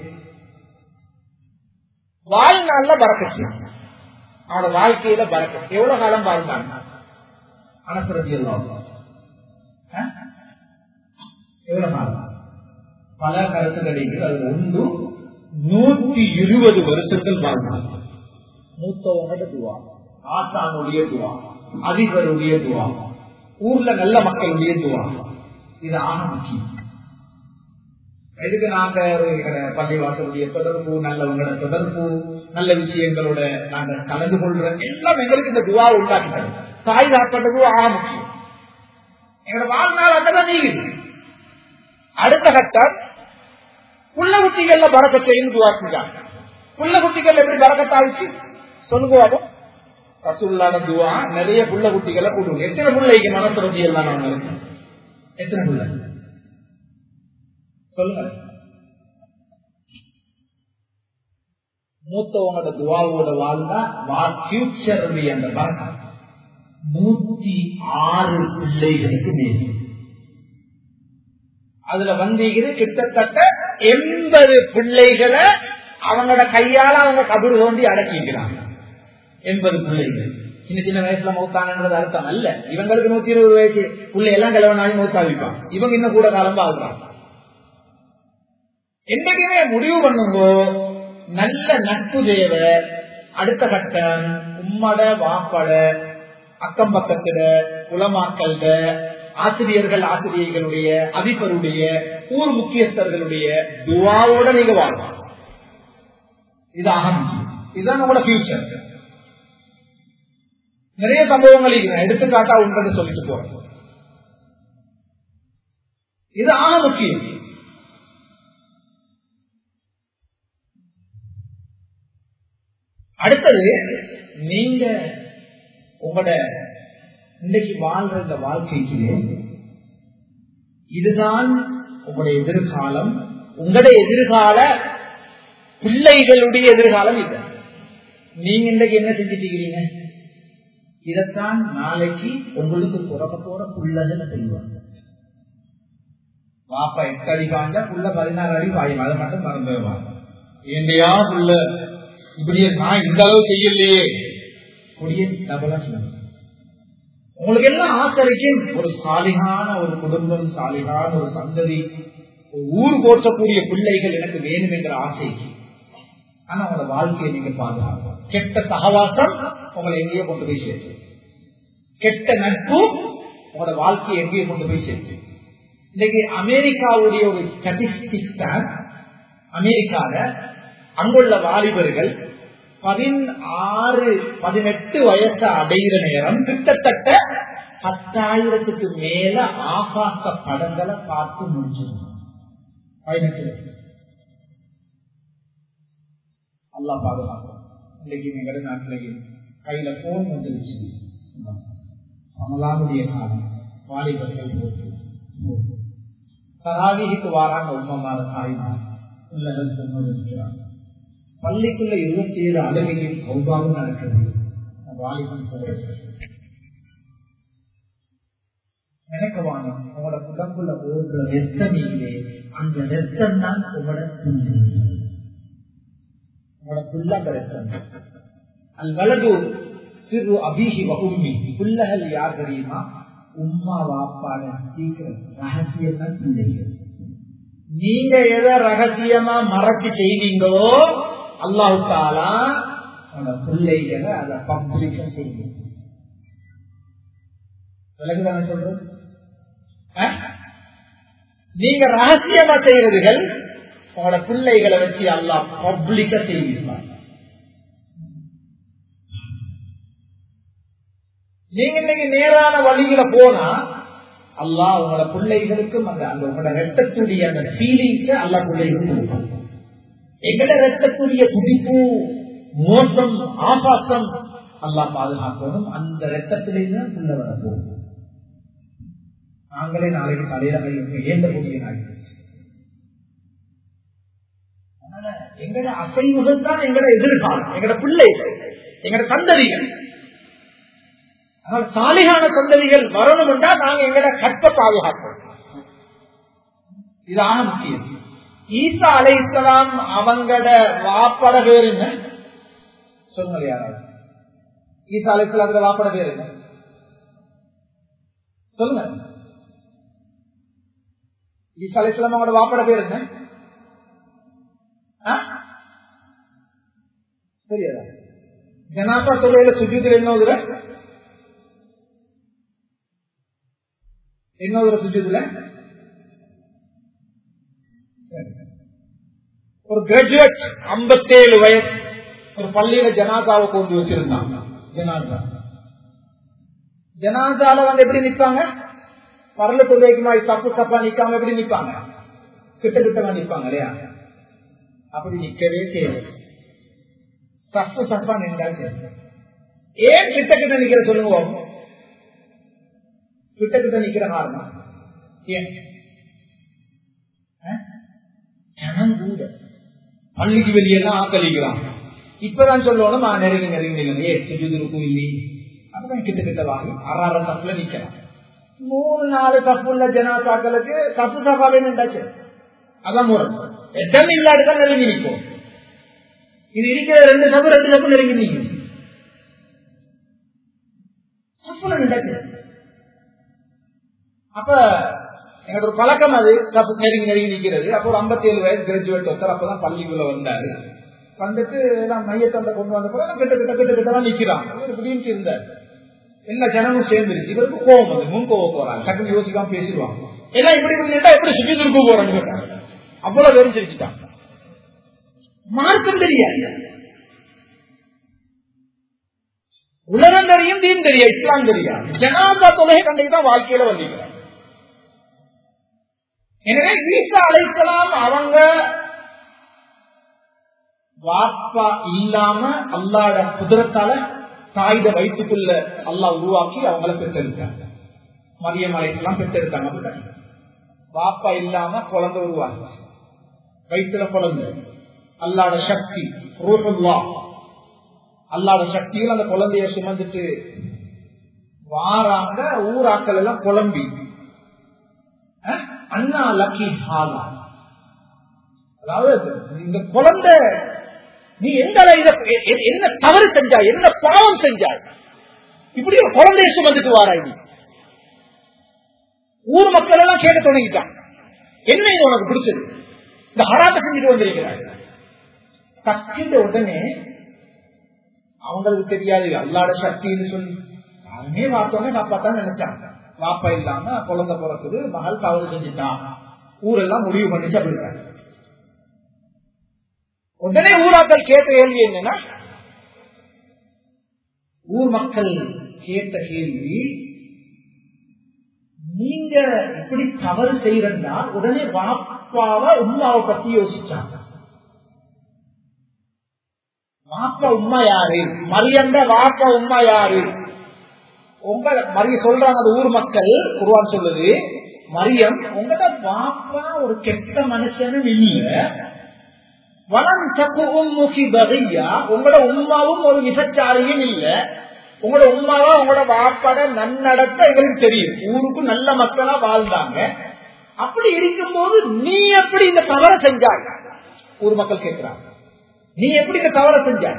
வாழ்நாள்ல பறக்கச்சு அவனோட வாழ்க்கையில பறக்க எவ்வளவு காலம் வாழ்ந்தாங்க அனசரதி எல்லாம் எவ்வளவு காலம் பல கருத்துக்களில் அது ஒன்று நூற்றி இருபது வருஷத்தில் வாழ்ந்தாங்க மூத்தவங்களோட துவா ஆசானுடைய துவா அதிபருடைய துவா ஊர்ல நல்ல மக்களுடைய துவா இது ஆக முக்கியம் இதுக்கு நாங்க பள்ளிவாசலுடைய தொடர்பு நல்லவங்களோட தொடர்பு நல்ல விஷயங்களோட நாங்க கலந்து கொள்றோம் எல்லாம் எங்களுக்கு இந்த துவா உண்டாக்கிட்டோம் தாய் சாப்பிட்டது ஆக முக்கியம் எங்களோட வாழ்நாள் அங்கதான் நீங்குது அடுத்த கட்டம் புள்ள குட்டிகள்ல பறக்க செய்யும் துவா செஞ்சாங்க புள்ள குட்டிகள் எப்படி பறக்கத்தாவிச்சு சொல்லுவாங்க ரசூல்லான துவா நிறைய புள்ள குட்டிகளை கூட்டுவோம் எத்தனை பிள்ளைக்கு மனசு ரொட்டி எல்லாம் அவங்களுக்கு எத்தனை பிள்ளை சொல்லுங்க மூத்தவங்களோட துவாவோட வாழ்ந்தா வா ஃபியூச்சருடைய அந்த பறக்கம் நூத்தி ஆறு பிள்ளைகளுக்கு மேல் அதுல வந்தீங்க கிட்டத்தட்ட எண்பது பிள்ளைகளை அவங்களோட கையால அவங்க கபடு தோண்டி அடக்கிக்கிறாங்க எண்பது பிள்ளைகள் சின்ன சின்ன வயசுல மௌத்தானது அர்த்தம் அல்ல இவங்களுக்கு நூத்தி இருபது வயசு பிள்ளை எல்லாம் கிழவனாலும் மௌத்தாவிப்பான் இவங்க இன்னும் கூட காலம் ஆகுறாங்க என்னைக்குமே முடிவு பண்ணுங்கோ நல்ல நட்பு தேவை அடுத்த கட்டம் உம்மட வாப்பட அக்கம் பக்கத்துல உலமாக்கல்ட ஆசிரியர்கள் ஆசிரியர்களுடைய அதிபருடைய ஊர் முக்கியஸ்தர்களுடைய துவாவோட நீங்க வாழலாம் இது அகம் இதுதான் உங்களோட ஃபியூச்சர் நிறைய சம்பவங்கள் இருக்கு எடுத்துக்காட்டா உண்டு சொல்லிட்டு போறேன் இது ஆக முக்கியம் அடுத்தது நீங்க உங்களோட இன்னைக்கு வாழ்ற இந்த வாழ்க்கைக்கு இதுதான் உங்களுடைய எதிர்காலம் உங்களுடைய எதிர்கால பிள்ளைகளுடைய எதிர்காலம் இது நீங்க இன்றைக்கு என்ன செஞ்சுட்டீங்க இதைத்தான் நாளைக்கு உங்களுக்கு பிறக்க போற புள்ளகள் செய்வாங்க வாப்பா எட்டு அடி காஞ்சா புள்ள பதினாறு அடி பாயும் அதை மட்டும் மறந்துடுவாங்க ஏண்டையா புள்ள இப்படியே நான் இந்த அளவு செய்யலையே கொடிய டபலா சொல்லுங்க உங்களுக்கு எல்லாம் ஆசரிக்கும் ஒரு சாலிகான ஒரு குடும்பம் சாலிகான ஒரு சந்ததி ஒரு ஊர் போற்றக்கூடிய பிள்ளைகள் எனக்கு வேணும் என்ற ஆசைக்கு ஆனா உங்களோட வாழ்க்கையை நீங்க பாதுகாக்கணும் கெட்ட சகவாசம் உங்களை எங்கேயோ கொண்டு போய் சேர்த்து கெட்ட நட்பு உங்களோட வாழ்க்கையை எங்கேயோ கொண்டு போய் சேர்த்து இன்னைக்கு அமெரிக்காவுடைய ஒரு ஸ்டாட்டிஸ்டிக்ஸ் தான் அமெரிக்கால அங்குள்ள வாலிபர்கள் பதினாறு பதினெட்டு வயசு அடைகிற நேரம் கிட்டத்தட்ட பத்தாயிரத்துக்கு மேல ஆகாச படங்களை பார்த்து முடிச்சிருந்தாங்க பதினெட்டு அல்லா பாதுகாக்கும் இன்னைக்கு எங்களுடைய நாட்டிலேயே கையில போன் வந்துருச்சு அமலானுடைய காலம் வாலிபர்கள் போட்டு தராவிக்கு வாராங்க உண்மமார தாய்மார் பிள்ளைகள் சொன்னோடு இருக்கிறாங்க பள்ளிக்குள்ள இருபத்தி ஏழு அழுகையும் சௌபாவும் நடக்கிறது வாலிபன் நினைக்கவான உங்களோட உடம்புல ஓடுற ரத்தனிலே அந்த ரத்தம் தான் உங்களோட புள்ளி உங்களோட புள்ள அந்த ரத்தம் அல் வலது சிறு அபிஹி வகுமி புள்ளகள் யார் தெரியுமா உம்மா வாப்பாட சீக்கிரம் ரகசியம் தான் பிள்ளைகள் நீங்க எதை ரகசியமா மறைச்சு செய்வீங்களோ அல்லாஹு தாலா பிள்ளைகளை அதை பப்ளிக்கா செய்யும் விலகுதான சொல்றது நீங்க ரகசியமா செய்யறதுகள் உங்களோட பிள்ளைகளை வச்சு அல்லாஹ் பப்ளிக்கா செய்வீர்கள் நீங்க இன்னைக்கு நேரான வழியில போனா அல்லா உங்களோட பிள்ளைகளுக்கும் அந்த அந்த உங்களோட ரத்தத்துடைய அந்த ஃபீலிங்ஸ் அல்லா பிள்ளைகளுக்கும் கொடுக்கும் எங்கட ரத்தத்துடைய துடிப்பு மோசம் ஆபாசம் அல்லா பாதுகாக்கணும் அந்த ரத்தத்திலேயே உள்ள வர போகும் நாங்களே நாளைக்கு தலையில கையை ஏந்தக்கூடிய நாள் எங்கட அசைவுகள் தான் எங்கட எதிர்காலம் எங்கட பிள்ளைகள் எங்கட சந்ததிகள் ஆனால் சாலிகான சந்ததிகள் வரணும் என்றால் நாங்க எங்கட கற்ப பாதுகாப்போம் இதான முக்கியம் ஈசா அலை இஸ்லாம் அவங்கட வாப்பட பேர் என்ன சொல்லுங்க யாராவது ஈசா அலை இஸ்லாத்துல வாப்பட பேர் என்ன சொல்லுங்க ஈசா அலை இஸ்லாம் அவங்களோட வாப்பட பேர் என்ன தெரியாதா ஜனாசா தொழில சுஜூத்தில் என்ன ஓதுற என்ன ஓதுற சுஜூத்துல ஒரு கிராஜுவேட் ஐம்பத்தேழு வயசு ஒரு பள்ளியில ஜனாதாவை கொண்டு வச்சிருந்தாங்க ஜனாதா ஜனாதால வந்து எப்படி நிப்பாங்க பரல தொழிலைக்கு மாதிரி தப்பு தப்பா நிக்காம எப்படி நிப்பாங்க கிட்ட கிட்ட நிப்பாங்க இல்லையா அப்படி நிக்கவே செய்யல சப்பு சப்பா நின்றா செய்யல ஏன் கிட்ட கிட்ட நிக்கிற சொல்லுவோம் கிட்ட கிட்ட நிக்கிற காரணம் ஏன் ஜனம் கூட பள்ளிக்கு வெளியெல்லாம் ஆக்களிக்கிறான் இப்பதான் சொல்லணும் நான் நெருங்கி நெருங்கி ஏ சுஜுதுருக்கும் இல்லை அப்பதான் கிட்ட கிட்ட வாங்கி அறாற தப்புல நிக்கலாம் மூணு நாலு தப்புள்ள ஜனாதாக்களுக்கு தப்பு சபாவே நின்றாச்சு அதான் முறை எத்தனை இல்லாடுதான் நெருங்கி நிற்கும் இது இருக்கிற ரெண்டு தப்பு ரெண்டு தப்பு நெருங்கி நிற்கும் தப்புல நின்றாச்சு அப்ப எனக்கு ஒரு பழக்கம் அது தப்பு நெருங்கி நெருங்கி நிற்கிறது அப்போ ஒரு ஐம்பத்தி ஏழு வயசு கிராஜுவேட் ஒருத்தர் அப்பதான் பள்ளிக்குள்ள வந்தாரு வந்துட்டு எல்லாம் மையத்தந்தை கொண்டு வந்த பிறகு கிட்ட கிட்ட கிட்ட கிட்ட தான் நிக்கிறான் இப்படின்னு இருந்தார் எல்லா ஜனமும் சேர்ந்துருச்சு இவருக்கு கோவம் வந்து முன் கோவம் போறாங்க டக்குன்னு யோசிக்காம பேசிடுவாங்க எல்லாம் இப்படி இப்படி கேட்டா எப்படி சுற்றி திரும்ப போறாங்க அவ்வளவு வெறும் சிரிச்சுட்டான் மார்க்கம் தெரியாது உலகம் தெரியும் தீன் தெரியும் இஸ்லாம் தெரியாது ஜனாதா தொலைகை கண்டுதான் வாழ்க்கையில வந்திருக்கிறார் எனவே ஈசா அழைக்கலாம் அவங்க வாப்பா இல்லாம அல்லாட குதிரத்தால தாயுட வயிற்றுக்குள்ள அல்லா உருவாக்கி அவங்கள பெற்றெடுத்தாங்க மரியம் அழைக்கலாம் பெற்றெடுத்தாங்க வாப்பா இல்லாம குழந்தை உருவாங்க வயிற்றுல குழந்தை அல்லாட சக்தி ரூபுல்லா அல்லாத சக்தியில் அந்த குழந்தைய சுமந்துட்டு வாராங்க ஊராக்கள் எல்லாம் குழம்பி அண்ணா லக்கி ஹாலா அதாவது இந்த குழந்தை நீ எந்த என்ன தவறு செஞ்சாய் என்ன பாவம் செஞ்சாய் இப்படி ஒரு குழந்தைய சுமந்துட்டு வாராய் நீ ஊர் மக்கள் எல்லாம் கேட்க தொடங்கிட்டான் என்ன இது உனக்கு பிடிச்சது இந்த ஹராத்தை செஞ்சுட்டு வந்திருக்கிறாய் தக்கின்ற உடனே அவங்களுக்கு தெரியாது அல்லாட சக்தின்னு சொல்லி அவனே பார்த்தோன்னே காப்பாத்தான் நினைச்சாங்க வாப்பா இல்லாம குழந்தை பிறக்குது மகள் தவறு செஞ்சுட்டான் ஊரெல்லாம் முடிவு பண்ணிச்சு அப்படின்றாங்க உடனே ஊராக்கள் கேட்ட கேள்வி என்னன்னா ஊர் மக்கள் கேட்ட கேள்வி நீங்க இப்படி தவறு செய்யறா உடனே வாப்பாவை உமாவை பத்தி யோசிச்சாங்க வாப்பா உமா யாரு மரியந்த வாப்பா உமா யாரு உங்க மரிய சொல்றாங்க அந்த ஊர் மக்கள் குருவான் சொல்லுது மரியம் உங்களோட பாப்பா ஒரு கெட்ட மனுஷனும் இல்ல வனம் தப்புவும் முகி பகையா உங்களோட உமாவும் ஒரு விசச்சாரியும் இல்ல உங்களோட உமாவா உங்களோட வாப்பாட நன்னடத்த எங்களுக்கு தெரியும் ஊருக்கு நல்ல மக்களா வாழ்ந்தாங்க அப்படி இருக்கும்போது நீ எப்படி இந்த தவற செஞ்சாய் ஊர் மக்கள் கேட்கிறாங்க நீ எப்படி இந்த தவற செஞ்சாய்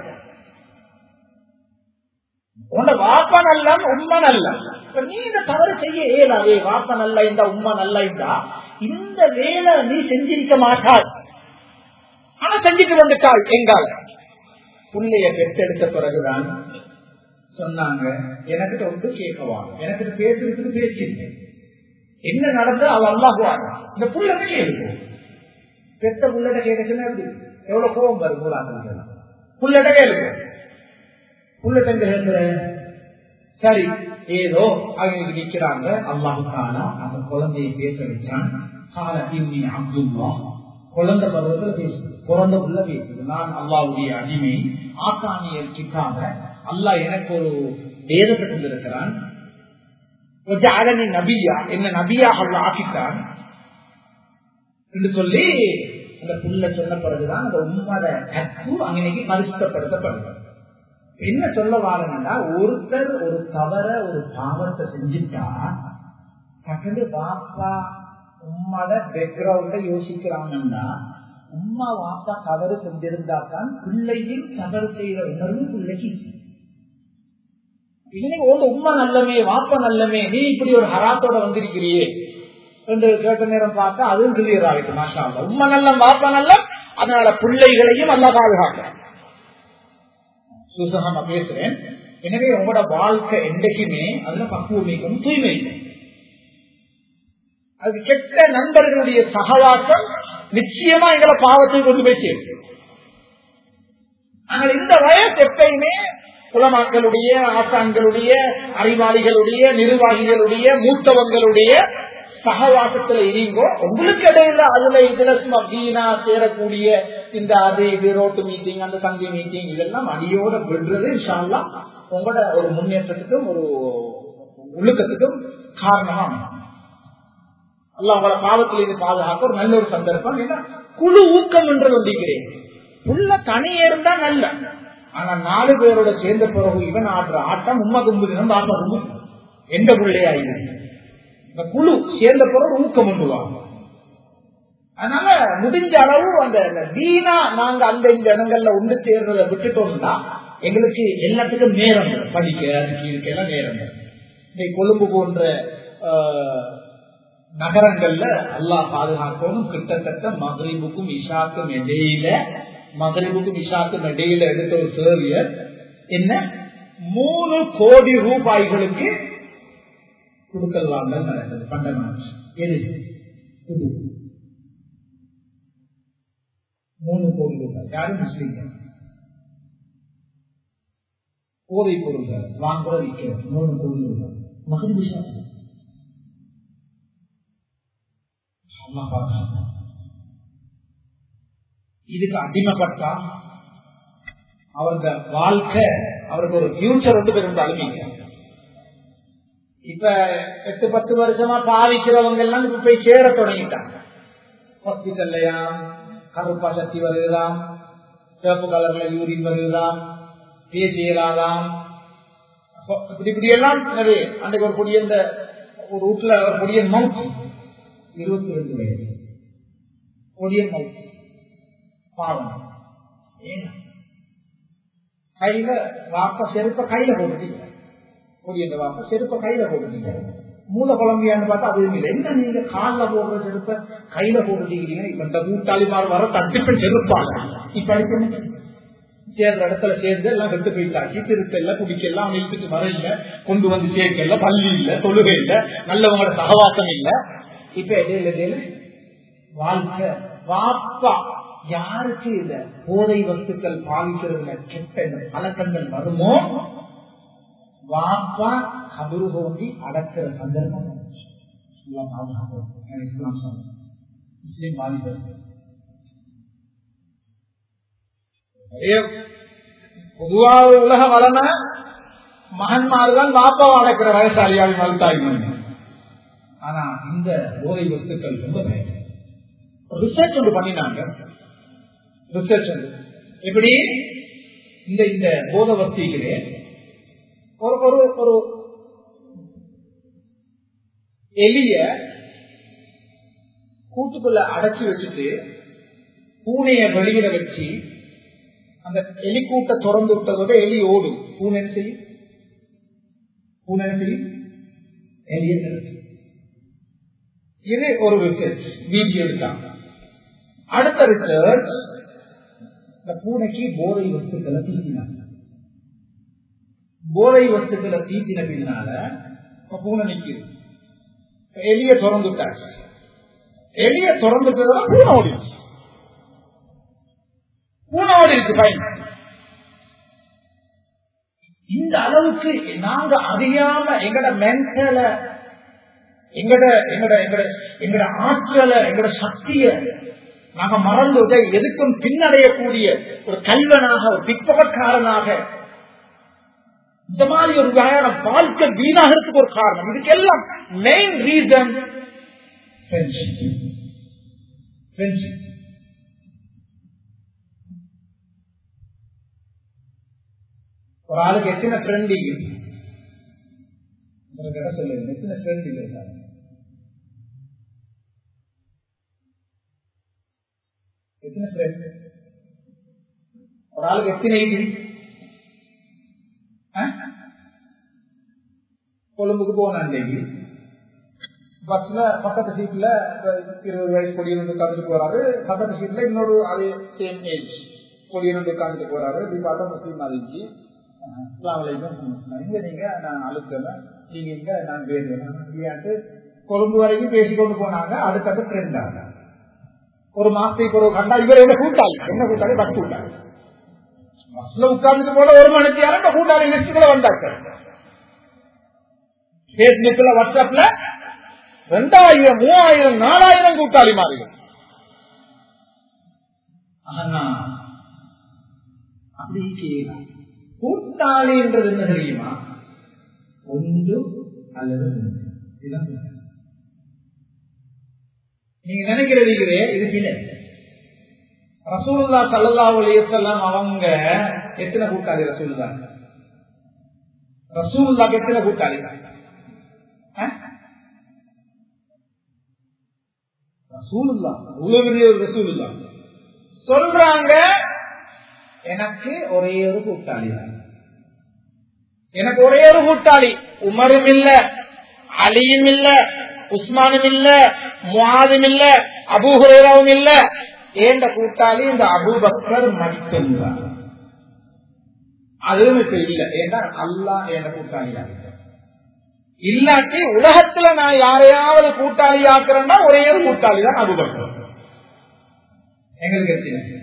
உன்னோட வாப்பா நல்ல உண்மை நல்ல நீ இந்த தவறு செய்ய இயலாதே வாப்பா நல்ல இந்த உண்மை நல்ல இருந்தா இந்த வேலை நீ செஞ்சிருக்க மாட்டாள் ஆனா செஞ்சுட்டு வந்துட்டாள் எங்கால் புள்ளைய பெற்றெடுத்த பிறகுதான் சொன்னாங்க எனக்கிட்ட ஒன்று கேட்கவாங்க எனக்கிட்ட பேசுறதுக்கு பேசிருக்கேன் என்ன நடந்தா அவ அல்லாஹுவாங்க இந்த புள்ளட்ட கேள்வி பெத்த புள்ளட்ட கேட்க சொன்னா எப்படி எவ்வளவு கோபம் வரும் மூலாக்கள் புள்ளட்ட கேளுங்க புள்ளட்ட கேட்கிற சரி ஏதோ அவங்க நிக்கிறாங்க அல்லாஹு தானா அந்த குழந்தையை பேச வச்சான் கால இன்னி அப்துல்லா குழந்தை பருவத்தில் பேசுது பிறந்த புள்ள பேசுது நான் அல்லாவுடைய அடிமை ஆசானியல் கிட்டாக அல்லாஹ் எனக்கு ஒரு வேதப்பட்டிருக்கிறான் அரணி நபியா என்ன நபியாக அல்ல ஆக்கிட்டான் என்று சொல்லி அந்த புள்ள சொன்ன பிறகுதான் அந்த உண்மத நட்பு அன்னைக்கு பரிசுத்தப்படுத்தப்படுது என்ன சொல்ல வாருங்கன்னா ஒருத்தர் ஒரு தவற ஒரு பாவத்தை செஞ்சுட்டா டக்குனு பாப்பா உம்மாட பேக்ரவுண்ட யோசிக்கிறாங்கன்னா உம்மா வாப்பா தவறு செஞ்சிருந்தா தான் பிள்ளையும் தவறு செய்யற உணர்வு பிள்ளைக்கு இன்னைக்கு ஒரு உண்மை நல்லமே வாப்பா நல்லமே நீ இப்படி ஒரு ஹராத்தோட வந்திருக்கிறியே என்று கேட்ட நேரம் பார்த்தா அதுவும் கிளியர் ஆகிட்டு மாஷா உண்மை நல்ல வாப்பா நல்ல அதனால பிள்ளைகளையும் நல்லா பாதுகாக்கிறேன் சுசகா நான் பேசுறேன் எனவே உங்களோட வாழ்க்கை என்றைக்குமே அதுல பக்குவமிக்கும் தூய்மை அது கெட்ட நண்பர்களுடைய சகவாசம் நிச்சயமா எங்களை பாவத்தை கொண்டு போய் சேர்க்கும் ஆனால் இந்த வயசு எப்பயுமே குலமாக்களுடைய ஆசான்களுடைய அறிவாளிகளுடைய நிர்வாகிகளுடைய மூத்தவங்களுடைய சகவாசத்துல இருங்கோ உங்களுக்கு இடையில அதுல இதுல சும்மா வீணா சேரக்கூடிய இந்த அது இது ரோட்டு மீட்டிங் அந்த சந்தி மீட்டிங் இதெல்லாம் அடியோட விடுறது இன்ஷால்லா உங்களோட ஒரு முன்னேற்றத்துக்கும் ஒரு ஒழுக்கத்துக்கும் காரணமா அல்ல உங்களை பாவத்திலிருந்து பாதுகாக்க ஒரு நல்ல ஒரு சந்தர்ப்பம் ஏன்னா குழு ஊக்கம் என்று வந்திருக்கிறேன் உள்ள தனியே இருந்தா நல்ல ஆனா நாலு பேரோட சேர்ந்த பிறகு இவன் ஆடுற ஆட்டம் உண்மை கும்பு நம்ம ஆடுறோம் எந்த பிள்ளையா இது இந்த குழு சேர்ந்த பிறகு ஊக்கம் பண்ணுவாங்க அதனால முடிஞ்ச அளவு அந்த வீணா நாங்க அந்த இந்த இடங்கள்ல உண்டு சேர்றதை விட்டுட்டோம்னா எங்களுக்கு எல்லாத்துக்கும் நேரம் படிக்க அதுக்கு இதுக்கெல்லாம் நேரம் இந்த கொழும்பு போன்ற நகரங்கள்ல அல்லாஹ் பாதுகாக்கணும் கிட்டத்தட்ட மகரிபுக்கும் இஷாக்கும் இடையில மகரிபுக்கும் இஷாக்கும் இடையில எடுத்த ஒரு சேவியர் என்ன மூணு கோடி ரூபாய்களுக்கு கொடுக்கல் வாங்கல் நடக்குது பண்டமாச்சு எது இது மூணு கோடி ரூபாய் யாரும் முஸ்லீம்கள் போதை பொருள்கள் வாங்குற விற்கிற மூணு கோடி ரூபாய் மகரிபு இஷாக்கு இதுக்கு அடிமைப்பட்டா அவருடைய வாழ்க்கை அவருக்கு ஒரு பியூச்சர் வந்து பெரும் அழுமிங்க இப்ப எட்டு பத்து வருஷமா பாவிக்கிறவங்க எல்லாம் இப்ப போய் சேர தொடங்கிட்டாங்க ஹாஸ்பிட்டல்லையா கருப்பா சக்தி வருகிறாம் சிவப்பு கலர்ல யூரின் வருகிறாம் பேசியலாதாம் இப்படி இப்படி எல்லாம் அன்றைக்கு ஒரு கொடிய இந்த ஒரு வீட்டுல ஒரு கொடிய மவுத் இருபத்தி ரெண்டு வயசு கொடிய மவுத் பாவம் கையில வாப்ப செருப்ப கையில போட்டுட்டீங்க கொடிய வாப்ப செருப்ப கையில போட்டுட்டீங்க மூல குழம்பியான்னு பார்த்தா அது இல்லை என்ன நீங்க காலில் போடுற செருப்ப கையில போட்டுட்டீங்க இப்ப இந்த கூட்டாளிமார் வர தட்டிப்ப செருப்பாங்க இப்ப அடிச்சு சேர்ற இடத்துல சேர்ந்து எல்லாம் ரெண்டு போயிட்டாச்சு திருத்தல்ல குடிக்கல அவன் இழுத்துட்டு வர இல்ல கொண்டு வந்து சேர்க்கல பள்ளி இல்ல தொழுகை இல்ல நல்லவங்களோட சகவாசம் இல்ல இப்ப இடையில இடையில வாழ்க்கை வாப்பா யாருக்கு இந்த போதை வஸ்துக்கள் பாவிக்கிறதுல கெட்ட இந்த பழக்கங்கள் வருமோ வாப்பா கபரு தோண்டி அடக்கிற சந்தர்ப்பம் முஸ்லீம் வாலிபர் பொதுவாக உலக வளன மகன்மார் தான் பாப்பாவை அடக்கிற வயசாளியால் வளர்த்தாங்க ஆனா இந்த போதை வஸ்துக்கள் ரொம்ப ரிசர்ச் ஒன்று பண்ணினாங்க ரிசர்ச் ஒன்று எப்படி இந்த இந்த போத வஸ்திகளே ஒரு ஒரு ஒரு எலிய கூட்டுக்குள்ள அடைச்சு வச்சுட்டு பூனைய வெளியில வச்சு அந்த எலி கூட்ட திறந்து விட்டதோட எலி ஓடும் பூனை என்ன செய்யும் பூனை என்ன செய்யும் எலிய இது ஒரு ரிசர்ச் வீடியோ எடுத்தாங்க அடுத்த ரிசர்ச் இந்த பூனைக்கு போதை வஸ்துக்களை தீட்டினாங்க போதை வஸ்துக்களை தீட்டின பின்னால பூனை நிக்குது எலிய திறந்துட்டாங்க எலிய திறந்துட்டதெல்லாம் பூனை ஓடிடுச்சு பூனை ஓடிடுச்சு பயன் இந்த அளவுக்கு நாங்க அறியாம எங்கட மென்டல எங்கட எங்கட எங்கட எங்கட ஆற்றலை எங்கட சக்திய நாங்க மறந்து எதுக்கும் பின்னடையக்கூடிய ஒரு கல்வனாக ஒரு பிற்பகக்காரனாக இந்த மாதிரி ஒரு வகையான வாழ்க்கை வீணாகிறதுக்கு ஒரு காரணம் இதுக்கு எல்லாம் மெயின் ரீசன் ஒரு ஆளுக்கு எத்தனை ஃப்ரெண்ட் சொல்லுங்க எத்தனை ஃப்ரெண்ட் இல்லை எத்தனை ஃப்ரெண்ட் ஒரு ஆளுக்கு எத்தனை இது கொழும்புக்கு போனான் இன்னைக்கு பஸ்ல பக்கத்து சீட்ல இருபது வயசு கொடியன் உட்காந்துட்டு போறாரு பக்கத்து சீட்ல இன்னொரு அதே சேம் ஏஜ் கொடியன் உட்காந்துட்டு போறாரு இப்படி பார்த்தா முஸ்லீம் ஆதிச்சு இங்க நீங்க நான் அழுத்தல நீங்க இங்க நான் வேறு கொழும்பு வரைக்கும் பேசிக்கொண்டு போனாங்க அடுத்தது ட்ரெண்ட் ஆக ஒரு மாசத்துக்கு ஒரு கண்டா இவர் என்ன கூட்டாளி என்ன கூட்டாளி பஸ் கூட்டாளி பஸ்ல உட்கார்ந்துட்டு போல ஒரு மணிக்கு யாரும் இந்த கூட்டாளி லிஸ்டுக்குள்ள வந்தாங்க பேஸ்புக்ல வாட்ஸ்அப்ல ரெண்டாயிரம் மூவாயிரம் நாலாயிரம் கூட்டாளி மாறிடும் ஆனா அப்படி செய்யலாம் கூட்டாளின்றது என்ன தெரியுமா ஒன்று அல்லது மூன்று. இதுதான் கூட்டாளி. நீங்க நினைக்கிறது இது பிள்ளை ரசூல்லா சல்லல்லாஹு அலைஹி வஸல்லம் அவங்க எத்தனை கூட்டாளி ரசூல்லா ரசூலுல்லாக்கு எத்தனை கூட்டாளி அஹ்? ரசூலுல்லா இவ்வளவு பெரிய ஒரு ரசூலுல்லா சொல்றாங்க எனக்கு ஒரே ஒரு கூட்டாளி தான் எனக்கு ஒரே ஒரு கூட்டாளி உமரும் இல்ல அலியும் இல்ல உஸ்மானும் இல்ல முவாதும் இல்ல அபூஹுரேராவும் இல்ல ஏண்ட கூட்டாளி இந்த அபூபக்கர் மட்டும்தான் அதுவும் இப்ப இல்ல ஏன்னா அல்லா என்ற கூட்டாளியா இல்லாட்டி உலகத்துல நான் யாரையாவது கூட்டாளி ஆக்குறேன்னா ஒரே ஒரு கூட்டாளி தான் அபூபக்கர் எங்களுக்கு தெரியும்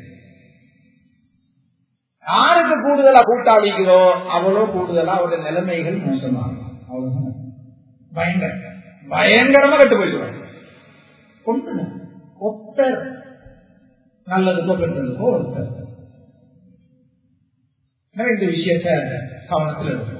யாருக்கு கூடுதலா கூட்டாளிக்கிறோ அவ்வளோ கூடுதலா அவருடைய நிலைமைகள் மோசமாகும் அவ்வளவுதான் பயங்கர பயங்கரமா கட்டு போயிடுவாங்க கொண்டு ஒத்தர் நல்லதுக்கோ கெட்டதுக்கோ ஒருத்தர் எனவே இந்த விஷயத்த கவனத்தில் இருக்கும்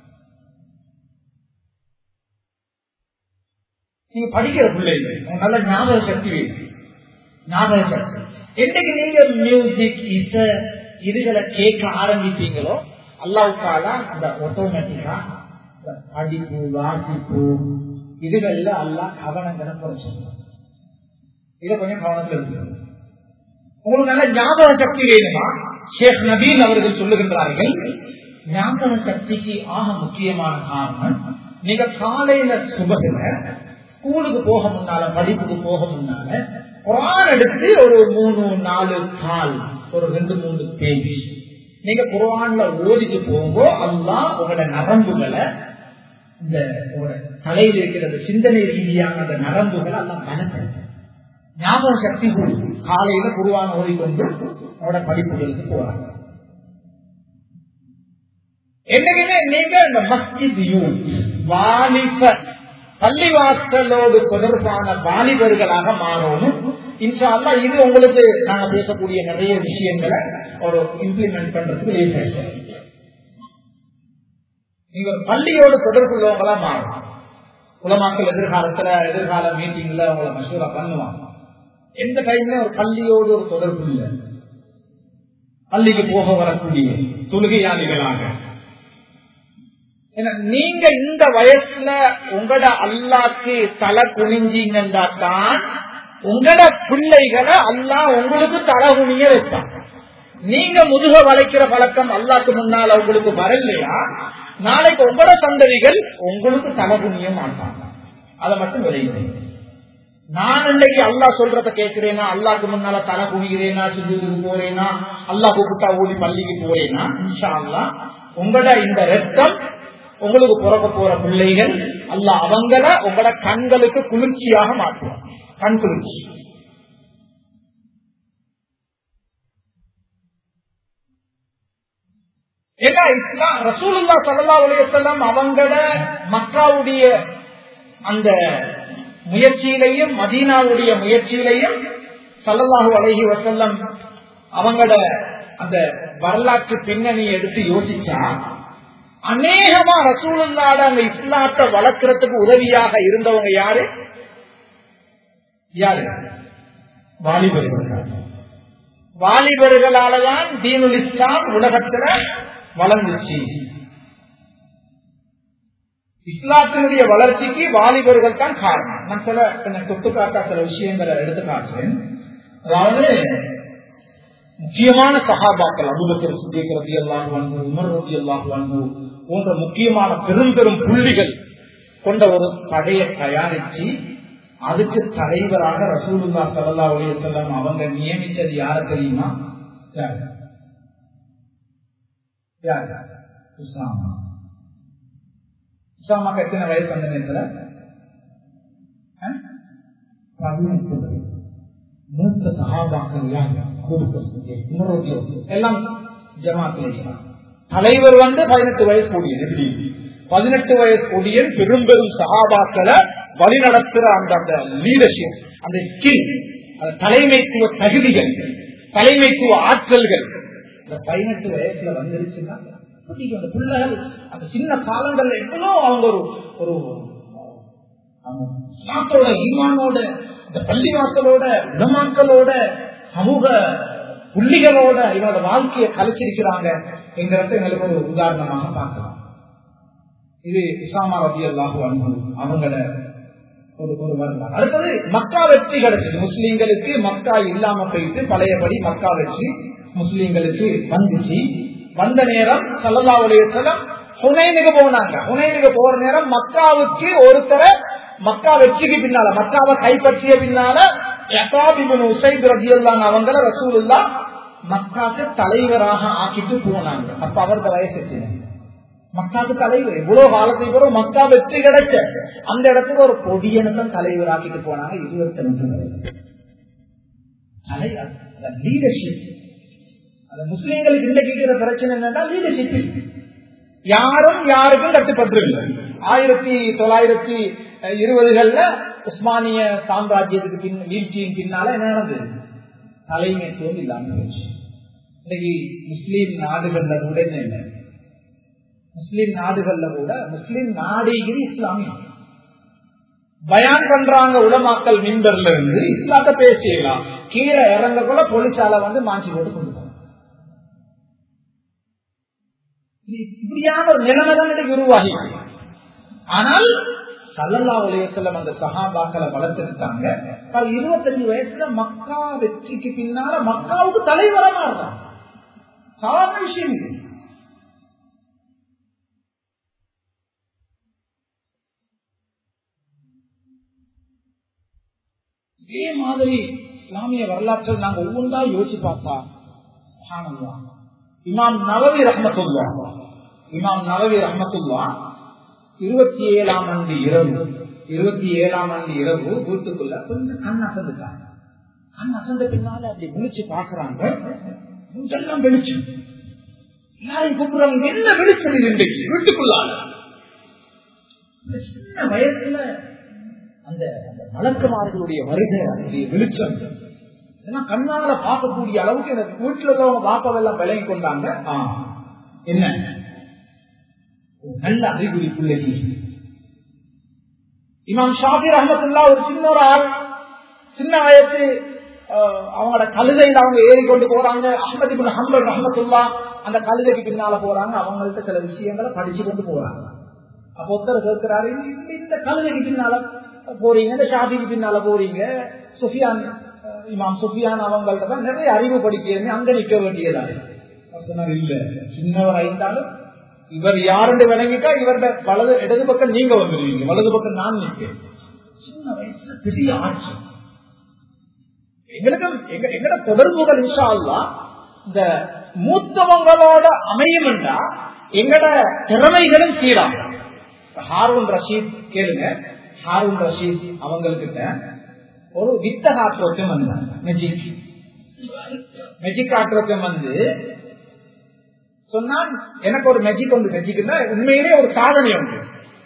நீங்க படிக்கிற பிள்ளைகள் உங்களுக்கு நல்ல ஞாபக சக்தி வேணும் ஞாபக சக்தி என்னைக்கு நீங்க மியூசிக் இசை இதுகளை கேட்க ஆரம்பிப்பீங்களோ அல்லாவுக்கால அந்த ஆட்டோமேட்டிக்கா படிப்பு வாசிப்பு இதுகள்ல அல்லா கவனங்களை குறைச்சு இதை கொஞ்சம் கவனத்தில் இருக்கு உங்களுக்கு நல்ல ஞாபக சக்தி வேணுமா ஷேக் நபீன் அவர்கள் சொல்லுகின்றார்கள் ஞாபக சக்திக்கு ஆக முக்கியமான காரணம் நீங்க காலையில சுபகில ஸ்கூலுக்கு போக முன்னால படிப்புக்கு போக முன்னால குரான் எடுத்து ஒரு மூணு நாலு கால் ஒரு ரெண்டு மூணு பேஜ் நீங்க குரான்ல ஓதிட்டு போங்கோ அல்லா உங்களோட நரம்புகளை இந்த உங்களோட தலையில் இருக்கிற அந்த சிந்தனை ரீதியான அந்த நரம்புகளை எல்லாம் பலப்படுத்த ஞாபக சக்தி கொடுத்து காலையில குருவான ஓடிக்கொண்டு அவரோட படிப்புகளுக்கு போறாங்க என்னைக்குமே நீங்க இந்த மஸ்ஜித் யூத் வாலிப பள்ளிவாசலோடு தொடர்பான வாலிபர்களாக மாறணும் இன்ஷால்லா இது உங்களுக்கு நாங்க பேசக்கூடிய நிறைய விஷயங்களை ஒரு இம்ப்ளிமெண்ட் பண்றதுக்கு லேட் நீங்க ஒரு பள்ளியோடு தொடர்புள்ளவங்களா மாறணும் உலமாக்கள் எதிர்காலத்துல எதிர்கால மீட்டிங்ல உங்களை மசூரா பண்ணுவாங்க எந்த டைம்ல ஒரு பள்ளியோடு ஒரு தொடர்பு இல்லை பள்ளிக்கு போக வரக்கூடிய தொழுகையாளிகளாக நீங்க இந்த வயசுல உங்களோட அல்லாக்கு தலை குனிஞ்சீங்கன்னா தான் உங்களோட பிள்ளைகளை அல்லா உங்களுக்கு தலை குனிய வைப்பான் நீங்க முதுக வளைக்கிற பழக்கம் அல்லாக்கு முன்னால உங்களுக்கு வரலையா நாளைக்கு உங்களோட சந்ததிகள் உங்களுக்கு தலை குனிய மாட்டாங்க அதை மட்டும் விளையுது நான் இன்னைக்கு அல்லா சொல்றத கேட்கிறேனா அல்லாக்கு முன்னால தலை குனிகிறேனா சுஜூதுக்கு போறேனா அல்லா கூப்பிட்டா ஓடி பள்ளிக்கு போறேனா இன்ஷா அல்லா உங்களோட இந்த ரத்தம் உங்களுக்கு பிறக்க போற பிள்ளைகள் அல்ல அவங்கள உங்களோட கண்களுக்கு குளிர்ச்சியாக மாற்றுவோம் கண் குளிர்ச்சி ஏன்னா இஸ்லாம் ரசூலுல்லா சல்லா உலகத்தெல்லாம் அவங்கள மக்காவுடைய அந்த முயற்சியிலையும் மதீனாவுடைய முயற்சியிலையும் சல்லல்லாஹு அலஹி வசல்லம் அவங்களோட அந்த வரலாற்று பின்னணியை எடுத்து யோசிச்சா அநேகமா ரசூலுல்லாட அந்த இஸ்லாத்தை வளர்க்கறதுக்கு உதவியாக இருந்தவங்க யாரு யாரு வாலிபர்கள் வாலிபர்களாலதான் தீனுல் இஸ்லாம் உலகத்துல வளர்ந்துச்சு இஸ்லாத்தினுடைய வளர்ச்சிக்கு வாலிபர்கள் தான் காரணம் நான் சில தொட்டு காட்டா சில விஷயங்களை எடுத்து காட்டுறேன் அதாவது முக்கியமான சகாபாக்கள் அபுபக்கர் சித்திக் ரதி அல்லாஹ் வாங்கு உமர் ரதி அல்லாஹ் வாங்கு போன்ற முக்கியமான பெரும் பெரும் புள்ளிகள் கொண்ட ஒரு படையை தயாரிச்சு அதுக்கு தலைவராக ரசூலுல்லா சல்லா அலையம் அவங்க நியமித்தது யார தெரியுமா யார் யார் இஸ்லாமா இஸ்லாமாக்கு எத்தனை வயசு அந்த நேரத்தில் பதினெட்டு வயது மூத்த சகாபாக்கள் யார் அபூபக்கர் சித்திக், உமர் ரலியல்லாஹு அன்ஹு, எல்லாம் ஜமாத்தில் இருக்கிறாங்க. தலைவர் வந்து பதினெட்டு வயசு கூடியது எப்படி பதினெட்டு வயசு கூடிய பெரும் பெரும் சகாபாக்களை வழிநடத்துற அந்த அந்த லீடர்ஷிப் அந்த ஸ்கில் அந்த தலைமைத்துவ தகுதிகள் தலைமைத்துவ ஆற்றல்கள் இந்த பதினெட்டு வயசுல வந்துருச்சுன்னா புரியுது, அந்த பிள்ளைகள் அந்த சின்ன காலங்கள்ல எவ்வளவு அவங்க ஒரு ஒரு அவங்க இஸ்லாத்தோட ஈமானோட இந்த பள்ளிவாசலோட உடமாக்களோட சமூக புள்ளிகளோட இவரோட வாழ்க்கையை கலைச்சிருக்கிறாங்க என்கிறத எங்களுக்கு ஒரு உதாரணமாக பார்க்கலாம் இது இஸ்லாமா ரபி அல்லாஹு அவங்கள ஒரு ஒரு வரலாறு அடுத்தது மக்கா வெற்றி கிடைச்சது முஸ்லீம்களுக்கு மக்கா இல்லாம போயிட்டு பழையபடி மக்கா வெற்றி முஸ்லீம்களுக்கு வந்துச்சு வந்த நேரம் சல்லல்லாவுடைய செல்லம் ஹுனைனுக்கு போனாங்க ஹுனைனுக்கு போற நேரம் மக்காவுக்கு ஒருத்தரை மக்கா வெற்றிக்கு பின்னால மக்காவை கைப்பற்றிய பின்னால யகாபிபின் உசைத் ரஜியல்லான் அவங்கள ரசூலுல்லா மக்காக்கு தலைவராக ஆக்கிட்டு போனாங்க அப்ப அவரது வயசு எத்தனை? மக்காக்கு தலைவர் இவ்வளவு காலத்துக்கு பிறகு மக்கா வெற்றி கிடைச்ச அந்த இடத்துக்கு ஒரு பொடியனுக்கும் தலைவர் ஆக்கிட்டு போனாங்க இருபத்தி அஞ்சு வயசு தலைவர் லீடர்ஷிப் அந்த முஸ்லீம்களுக்கு இன்றைக்கு இருக்கிற பிரச்சனை என்னன்னா லீடர்ஷிப் யாரும் யாருக்கும் கட்டுப்பட்டிருக்கல ஆயிரத்தி தொள்ளாயிரத்தி இருபதுகள்ல உஸ்மானிய சாம்ராஜ்யத்துக்கு பின் வீழ்ச்சியின் பின்னால என்ன நடந்தது தலைமைத்துவம் இல்லாம போச்சு இன்னைக்கு முஸ்லீம் நாடுகள்ல கூட என்ன முஸ்லீம் நாடுகள்ல கூட முஸ்லீம் நாடுகிறது இஸ்லாமியம் பயான் பண்றாங்க உலமாக்கல் மின்பர்ல இருந்து இஸ்லாத்த பேசிடலாம் கீழே இறங்க கூட போலீசால வந்து மாஞ்சி போட்டு கொண்டு போறாங்க. இது இப்படியான ஒரு நிலைமை தான் இன்னைக்கு உருவாகி ஆனால் சல்லல்லா உலகம் அந்த சகாபாக்களை வளர்த்துட்டாங்க இருபத்தஞ்சு வயசுல மக்கா வெற்றிக்கு பின்னால மக்காவுக்கு தலைவரா மாறுறாங்க சாதாரண விஷயம் இது இதே மாதிரி இஸ்லாமிய வரலாற்றில் நாங்க ஒவ்வொன்றா யோசிச்சு பார்த்தா சுப்ஹானல்லாஹ். இமாம் நவவி ரஹ்மத்துல்லா இமாம் நவவி ரஹ்மத்துல்லா இருபத்தி ஏழாம் ஆண்டு இரவு இருபத்தி ஏழாம் ஆண்டு இரவு வீட்டுக்குள்ள கொஞ்சம் கண் அசந்துட்டாங்க கண் அசந்த பின்னால அப்படி விழிச்சு பாக்குறாங்க எல்லாம் வெளிச்சம் எல்லாரும் கூப்பிடுறாங்க என்ன வெளிச்சம் இது இன்றைக்கு வீட்டுக்குள்ளால இந்த சின்ன வயசுல அந்த அந்த வழக்கமார்களுடைய வருகை அதனுடைய வெளிச்சம் இதெல்லாம் கண்ணால பார்க்கக்கூடிய அளவுக்கு எனக்கு வீட்டுல உள்ளவங்க பார்க்கவெல்லாம் விலகி கொண்டாங்க ஆ, என்ன ஒரு நல்ல அறிகுறி பிள்ளைக்கு இமாம் ஷாஃபி ரஹமத்துல்லா ஒரு சின்ன ஒரு ஆள் சின்ன வயசு அஹ், அவங்களோட கழுதையில அவங்க ஏறி கொண்டு போறாங்க அஹமது பின் ஹம்பல் ரஹமத்துல்லா அந்த கழுதைக்கு பின்னால போறாங்க அவங்கள்ட்ட சில விஷயங்களை படிச்சு கொண்டு போறாங்க அப்ப ஒருத்தர் கேட்கிறாரு இந்த- இந்த கழுதைக்கு பின்னால போறீங்க இந்த ஷாஃபிக்கு பின்னால போறீங்க சுஃபியான் அஹ், இமாம் சுஃபியான் அவங்கள்ட்ட தான் நிறைய அறிவு படிக்கிறீங்க அங்க நிக்க வேண்டியதா அவர் சொன்னார் இல்ல சின்னவர் ஆயிட்டாலும் இவர் யாருன்னு விளங்கிட்டா இவருடைய வலது இடது பக்கம் நீங்க வந்துருவீங்க வலது பக்கம் நான் நிற்பேன் சின்ன வயசுல பெரிய ஆட்சி எங்களுக்கு எங்க எங்கட தொடர்புகள் இன்ஷா அல்லாஹ் இந்த மூத்தவங்களோட அமையும்னா எங்கட திறமைகளும் சீராகும் ஹாரூன் ரஷீத் கேளுங்க ஹாரூன் ரஷீத் அவங்கக்கிட்ட ஒரு வித்தக ஆற்றோட்டம் வந்தாங்க மெஜிக் மெஜிக் ஆற்றோட்டம் வந்து சொன்னான் எனக்கு ஒரு மெஜிக் வந்து மெஜிக்னா உண்மையிலே ஒரு சாதனை உண்டு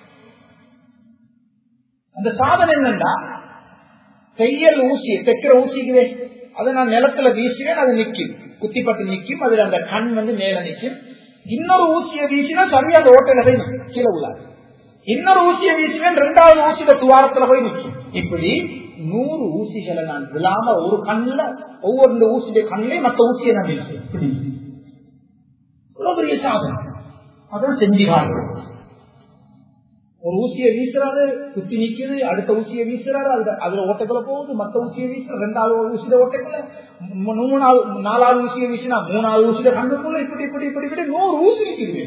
அந்த சாதனை என்னன்னா தையல் ஊசி தைக்கிற ஊசிக்குவே அதை நான் நிலத்துல வீசுவேன் அது நிக்கும் குத்திப்பட்டு நிக்கும் அதுல அந்த கண் வந்து மேல நிக்கும் இன்னொரு ஊசியை வீசினா சரியா அந்த ஓட்டையில போய் நிக்கும், கீழே உள்ளாது இன்னொரு ஊசியை வீசுவேன் ரெண்டாவது ஊசியில துவாரத்துல போய் நிக்கும் இப்படி நூறு ஊசிகளை நான் விழாம ஒரு கண்ணுல ஒவ்வொரு இந்த ஊசியுடைய கண்ணிலே மற்ற ஊசியை நான் வீசுவேன் இப்படி இவ்வளவு பெரிய சாதனை அதான் செஞ்சுகார்கள் ஒரு ஊசியை வீசுறாரு குத்தி நிக்குது அடுத்த ஊசியை வீசுறாரு அதுல அதுல ஓட்டைக்குள்ள போகுது மத்த ஊசியை வீசுற ரெண்டாவது ஒரு ஊசியில ஓட்டைக்குள்ள மூ- மூணாவது நாலாவது ஊசியை வீசினா மூணாவது ஊசியில கண்ணுக்குள்ள இப்படி இப்படி இப்படி இப்படி நூறு ஊசி நிக்குது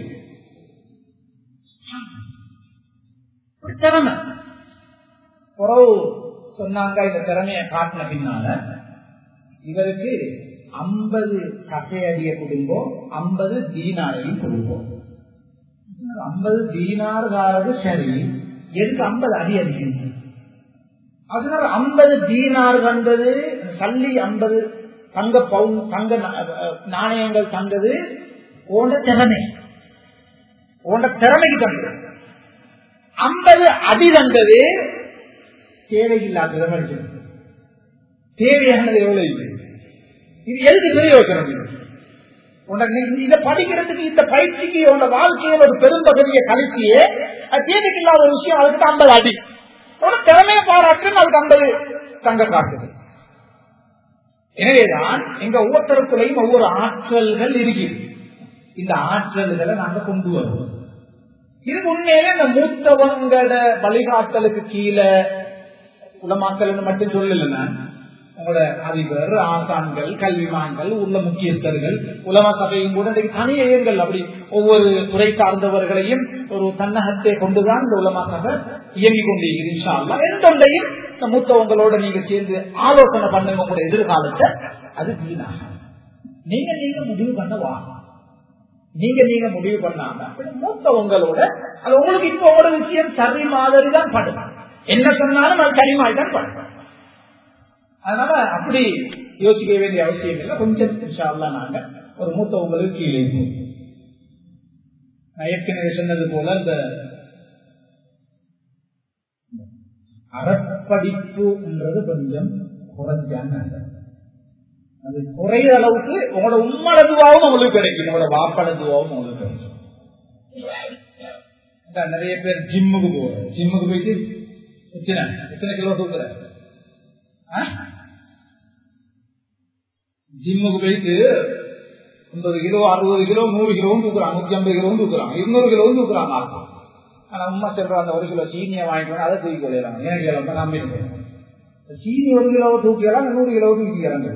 ஒரு திறமை உறவு சொன்னாங்க இந்த திறமையை காட்டின பின்னால இவருக்கு ஐம்பது கசையடிய குடும்பம் ஐம்பது தீனாரையும் குடும்பம் ஐம்பது தீனாறுகாரது சரி எதுக்கு ஐம்பது அடி அடிக்கணும் அதனால ஐம்பது தீனார் வந்தது சல்லி ஐம்பது தங்க பவுன் தங்க நாணயங்கள் தந்தது ஓண்ட திறமை ஓண்ட திறமைக்கு தந்தது ஐம்பது அடி தந்தது தேவையில்லாத தேவையானது எவ்வளவு இல்லை இது எதுக்கு பிரயோஜனம் இதை படிக்கிறதுக்கு இந்த பயிற்சிக்கு உள்ள வாழ்க்கையில் ஒரு பெரும் பகுதியை கழிச்சியே அது தேவைக்கு இல்லாத ஒரு விஷயம் அதுக்கு ஐம்பது அடி ஒரு திறமையை பாராட்டு அதுக்கு ஐம்பது தங்க காட்டுது எனவேதான் எங்க ஒவ்வொருத்தருக்குள்ளையும் ஒவ்வொரு ஆற்றல்கள் இருக்குது இந்த ஆற்றல்களை நாங்க கொண்டு வருவோம் இது உண்மையிலே இந்த மூத்தவங்களோட வழிகாட்டலுக்கு கீழே உலமாக்கல் மட்டும் சொல்லல நான் உங்களோட அதிபர் ஆசான்கள் கல்விமான்கள் உள்ள முக்கியஸ்தர்கள் உலக சபையும் கூட தனி இயங்கள் அப்படி ஒவ்வொரு துறை சார்ந்தவர்களையும் ஒரு தன்னகத்தை கொண்டுதான் இந்த உலமா சபை இயங்கிக் கொண்டிருக்கிறீங்க எந்தொன்றையும் இந்த மூத்தவங்களோட நீங்க சேர்ந்து ஆலோசனை பண்ணுங்க உங்களோட எதிர்காலத்தை அது வீணாக நீங்க நீங்க முடிவு பண்ண வா நீங்க நீங்க முடிவு பண்ணாம மூத்தவங்களோட அது உங்களுக்கு இப்ப ஒரு விஷயம் சரி மாதிரி தான் படும் என்ன சொன்னாலும் அது சரிமாய் தான் படும் அதனால அப்படி யோசிக்க வேண்டிய அவசியம் இல்லை கொஞ்சம் விஷயம் நாங்க ஒரு மூத்தவங்களுக்கு கீழே நான் ஏற்கனவே சொன்னது போல இந்த அறப்படிப்புன்றது கொஞ்சம் குறைஞ்சாங்க அது குறைய அளவுக்கு உங்களோட உம்மளதுவாவும் உங்களுக்கு கிடைக்கும் உங்களோட வாப்பளதுவாவும் உங்களுக்கு கிடைக்கும் நிறைய பேர் ஜிம்முக்கு போவாங்க ஜிம்முக்கு போயிட்டு எத்தனை எத்தனை கிலோ தூக்குற ஜிம்முக்கு போயிட்டு ஐம்பது கிலோ அறுபது கிலோ நூறு கிலோவும் தூக்குறாங்க நூத்தி ஐம்பது கிலோவும் தூக்குறாங்க இருநூறு கிலோவும் தூக்குறாங்க ஆனா உண்மை சொல்றாங்க அந்த ஒரு கிலோ சீனியை வாங்கிட்டு அதை தூக்கி கொள்ளையிறாங்க ஏன் கிலோ நம்பி சீனி ஒரு கிலோவை தூக்கிக்கிறாங்க நூறு கிலோவை தூக்கிக்கிறாங்க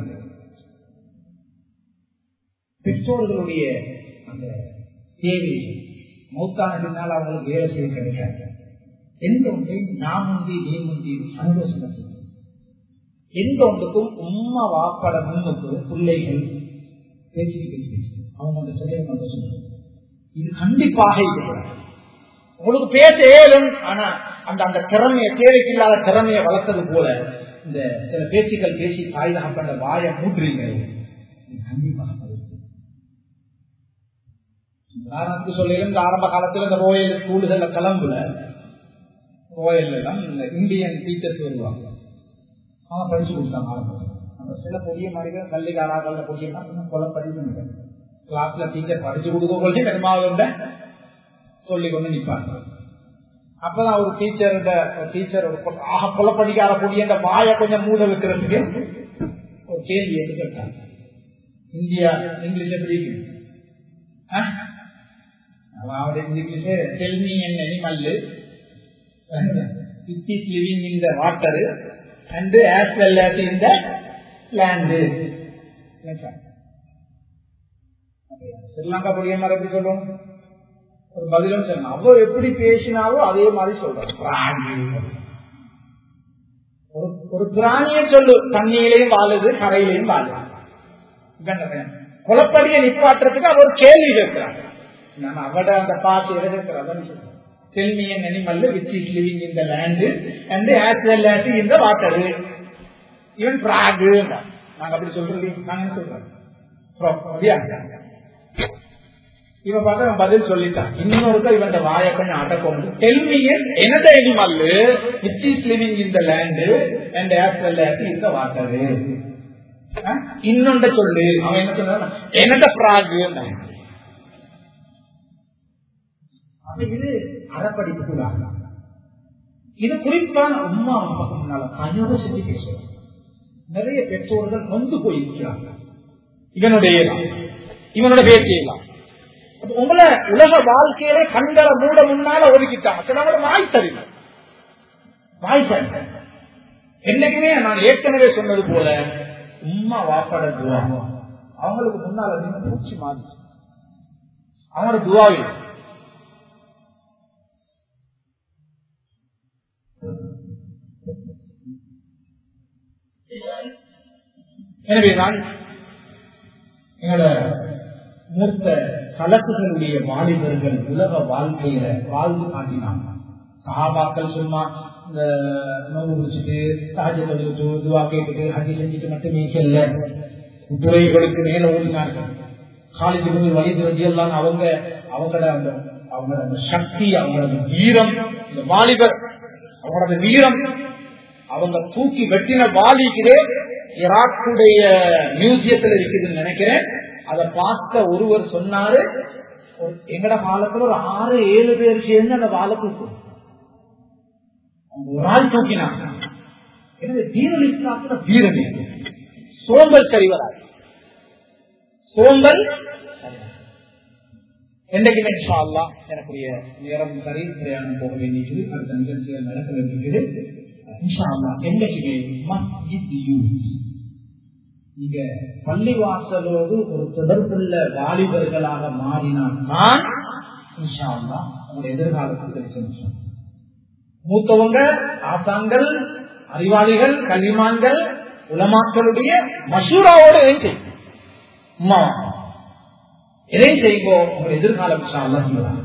பெற்றோர்களுடைய அந்த தேவை மௌத்தான பின்னால் அவங்களுக்கு வேலை செய்ய கிடைக்காது எந்த ஒன்றையும் நான் முந்தி நீ முந்தி சந்தோஷம் எந்த ஒன்றுக்கும் உண்மை வாப்பட முன்னுக்கு பிள்ளைகள் பேசி பேசி அவங்க சந்தோஷம் இது கண்டிப்பாக உங்களுக்கு பேச இயலும் ஆனா அந்த அந்த திறமைய தேவைக்கு இல்லாத திறமையை வளர்த்தது போல இந்த சில பேச்சுக்கள் பேசி தாய் தகப்பண்ட வாய மூட்டுறீங்க கண்டிப்பாக உதாரணத்துக்கு சொல்லிலும் இந்த ஆரம்ப காலத்துல இந்த ரோயல் ஸ்கூலுகள்ல கிளம்புல ரோயல் எல்லாம் இந்த இந்தியன் டீச்சர்ஸ் வருவாங்க அவங்க படிச்சு கொடுத்தாங்க ஆரம்பத்தில் நம்ம சில பெரிய மாதிரி கல்விகாராக்கள் பொடியா கொஞ்சம் கொலை படிக்க கிளாஸ்ல டீச்சர் படிச்சு கொடுக்க கொள்ளி பெருமாவுண்ட சொல்லி கொண்டு நிற்பாங்க அப்பதான் ஒரு டீச்சர் டீச்சர் ஆக கொலை படிக்காத பொடிய அந்த வாய கொஞ்சம் மூட வைக்கிறதுக்கு ஒரு கேள்வி எடுத்து கேட்டாங்க இந்தியா இங்கிலீஷ் எப்படி அவருடைய English tell me and animal it is living in the water and as well as in the land Sri Lanka பொடிய மாதிரி எப்படி சொல்லுவோம் ஒரு பதிலும் சொன்ன அவ எப்படி பேசினாவோ அதே மாதிரி சொல்றோம் ஒரு பிராணிய சொல்லு தண்ணியிலையும் வாழுது கரையிலையும் வாழுது குளப்படியை நிப்பாட்டுறதுக்கு அவர் கேள்வி கேட்கிறாங்க நான் அவட அந்த பாட்டு எழுதிருக்கிறதான் சொல்றேன் Tell me an animal which is living in the land and as well as in the water. Even frog. நாங்க அப்படி சொல்றது நாங்க என்ன சொல்றோம் இவன் பார்த்தா பதில் சொல்லிட்டான் இன்னொருக்க இவன் வாய கொஞ்சம் அடக்கம் டெல்மியன் எனத animal which is living in the land and as well as in the water இன்னொன்ற சொல்லு அவன் என்ன சொன்ன எனத பிராக் அப்ப இது அறப்படிப்புக்குள்ளாக இது குறிப்பான உமா முன்னால தனியோட செஞ்சு பேசுவோம் நிறைய பெற்றோர்கள் வந்து போயிருக்கிறார்கள் இவனுடைய இவனோட பேச்சையெல்லாம் உங்களை உலக வாழ்க்கையில கண்களை மூட முன்னால ஒதுக்கிட்டாங்க சிலவங்க வாய் தருங்க வாய் தருங்க என்னைக்குமே நான் ஏற்கனவே சொன்னது போல உம்மா வாப்பாட துவா அவங்களுக்கு முன்னால நீங்க பூச்சி மாதிரி அவங்களோட துவாவில் எனவே நான் எங்களோட மூத்த கலப்புகளுடைய வாலிபர்கள் உலக வாழ்க்கையில வாழ்ந்து காட்டினாங்க சகாபாக்கள் சும்மா இந்த நோவு குடிச்சிட்டு தாஜ தொழுதுட்டு துவா கேட்டுட்டு ஹஜி செஞ்சுட்டு மட்டுமே இல்ல துறைகளுக்கு மேல ஓடினார்கள் காலிது வலிது வண்டியெல்லாம் அவங்க அவங்களோட அந்த அவங்களோட அந்த சக்தி அவங்களோட வீரம் இந்த வாலிபர் அவங்களோட வீரம் அவங்க தூக்கி வெட்டின வாலிக்கிறே ஈராக்குடைய மியூசியத்தில் இருக்குதுன்னு நினைக்கிறேன் அதை பார்த்த ஒருவர் சொன்னாரு ஒரு- எங்கட காலத்துல ஒரு ஆறு ஏழு பேர் சேர்ந்து அந்த வாழை தூக்கும் அவங்க ஒரு ஆள் தூக்கினாங்க எனவே தீனல் இஸ்லாத்துல வீரமே சோம்பல் சரிவராது சோம்பல் சரிவராது. என்றைக்குமே இன்ஷா அல்லாஹ் எனக்குரிய நேரம் சரி பிரயாணம் போக வேண்டியது அடுத்த நிகழ்ச்சிகள் நடக்க வேண்டியது இன்ஷா அல்லாஹ் என்றைக்குமே மஸ்ஜித் யூத் நீங்க பள்ளிவாசலோடு ஒரு தொடர்புள்ள வாலிபர்களாக மாறினால் தான் இன்ஷா அல்லாஹ் உங்களுடைய எதிர்காலத்துக்கு கிடைச்ச மூத்தவங்க ஆசான்கள் அறிவாளிகள் கல்விமான்கள் உலமாக்களுடைய மசூராவோடு எதையும் செய்யும் அம்மா எதையும் செய்யுங்கோ உங்க எதிர்காலம் இன்ஷா அல்லாஹ் செய்வாங்க.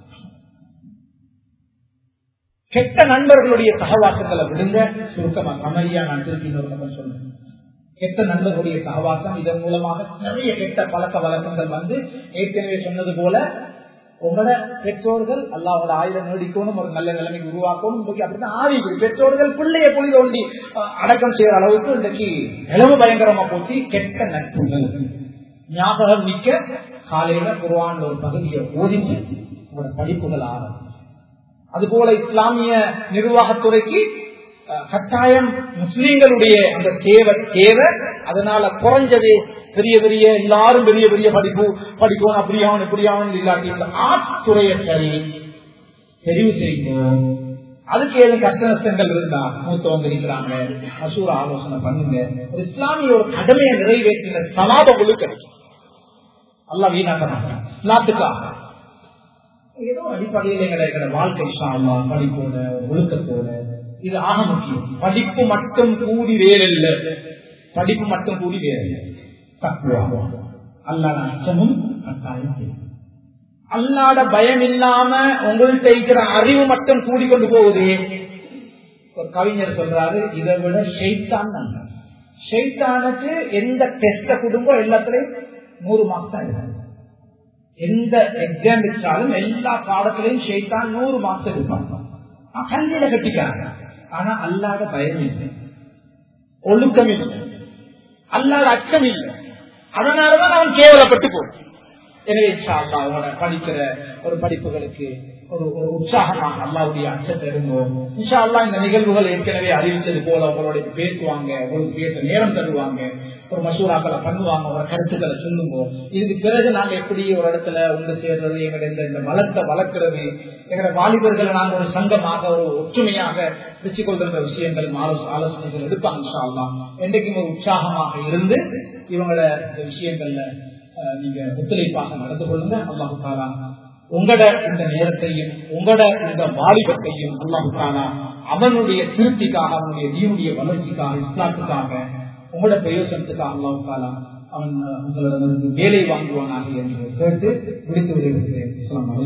கெட்ட நண்பர்களுடைய சகவாசங்களை விடுங்க சுருக்கமா கமரியா நான் திருப்பி இன்னொரு பக்கம் சொல்றேன் கெட்ட நண்பர்களுடைய சகவாசம் இதன் மூலமாக நிறைய கெட்ட பழக்க வழக்கங்கள் வந்து ஏற்கனவே சொன்னது போல உங்களோட பெற்றோர்கள் அல்லாவோட ஆயுதம் நீடிக்கணும் ஒரு நல்ல நிலைமைக்கு உருவாக்கணும் இன்னைக்கு அப்படிதான் ஆவிக்குது பெற்றோர்கள் பிள்ளைய புள்ளி தோண்டி அஹ், அடக்கம் செய்யற அளவுக்கு இன்றைக்கு நிலவு பயங்கரமா போச்சு கெட்ட நட்புகள் ஞாபகம் நிக்க காலையில குருவான் ஒரு பகுதியை ஓதிச்சு உங்களோட படிப்புகள் ஆரம்பம் அதுபோல இஸ்லாமிய நிர்வாகத்துறைக்கு அஹ், கட்டாயம் முஸ்லீம்களுடைய அந்த தேவை தேவை அதனால குறைஞ்சது பெரிய பெரிய எல்லாரும் பெரிய பெரிய படிப்பு படிக்கணும் அப்படியாவும் இப்படியாவும் இல்லாட்டி இந்த ஆட்துறையை சரி தெரிவு செய்யணும் அதுக்கு ஏதும் கஷ்ட நஷ்டங்கள் இருந்தா மூத்தவங்க இருக்கிறாங்க மசூர ஆலோசனை பண்ணுங்க ஒரு இஸ்லாமிய ஒரு கடமையை நிறைவேற்றின சலாப முழு கிடைக்கும் அல்லா வீணாக்க மாட்டான் நாட்டுக்காக ஏதோ அடிப்படையில் எங்களை எங்களோட வாழ்க்கை சாமா படிப்போட ஒழுக்கத்தோட இது ஆக முக்கியம் படிப்பு மட்டும் கூடி வேறில்லை படிப்பு மட்டும் கூடி வேறில்லை தக்குவா அல்லாத அச்சமும் கட்டாயம் தேவை. அல்லாத பயம் இல்லாம உங்கள்கிட்ட இருக்கிற அறிவு மட்டும் கூடிக்கொண்டு போகுது ஒரு கவிஞர் சொல்றாரு இதை விட ஷெய்தான் நல்ல ஷெய்தானுக்கு எந்த டெஸ்ட குடும்பம் எல்லாத்துலயும் நூறு மார்க் தான் இருக்கு எந்த எக்ஸாம் வச்சாலும் எல்லா பாடத்திலையும் ஷெய்தான் நூறு மார்க்ஸ் எடுப்பாங்க கல்வியில கட்டிக்கிறாங்க ஆனா அல்லாத பயம் இல்லை ஒழுக்கம் இல்லை அல்லாத அச்சம் இல்லை அதனாலதான் அவன் கேவலப்பட்டு போறான் எனவே இன்ஷா அல்லாஹ் அவங்களோட படிக்கிற ஒரு படிப்புகளுக்கு ஒரு ஒரு உற்சாகமாக அல்லாவுடைய அச்சத்தை இருந்தோம் இன்ஷா அல்லாஹ் இந்த நிகழ்வுகள் ஏற்கனவே அறிவிச்சது போல உங்களோட பேசுவாங்க உங்களுக்கு பேச நேரம் தருவாங்க ஒரு மசூராக்களை பண்ணுவாங்க ஒரு கருத்துக்களை சொல்லுங்க இதுக்கு பிறகு நாங்க எப்படி ஒரு இடத்துல ஒன்று சேர்றது எங்களுடைய இந்த இந்த வளர்த்த வளர்க்கிறது எங்களோட வாலிபர்களை நாங்க ஒரு சங்கமாக ஒரு ஒற்றுமையாக வச்சுக் கொள்கிற விஷயங்கள் ஆலோச- ஆலோசனைகள் எடுப்பாங்க இன்ஷா அல்லாஹ் என்றைக்கும் ஒரு உற்சாகமாக இருந்து இவங்கள இந்த விஷயங்கள்ல அஹ், நீங்க ஒத்துழைப்பாக நடந்து கொள்ளுங்க அல்லாஹு தாலா உங்களோட இந்த நேரத்தையும் உங்களோட இந்த வாலிபத்தையும் அல்லாஹு தாலா அவனுடைய திருப்திக்காக அவனுடைய தீனுடைய வளர்ச்சிக்காக இஸ்லாத்துக்காக உங்களோட பிரயோசனத்துக்காக அல்லாஹு தாலா அவன் அஹ், உங்களிடமிருந்து வேலை வாங்குவானாக என்று கேட்டு விடுத்து விடுகிறேன் அஸ்ஸலாமு அலைக்கும்.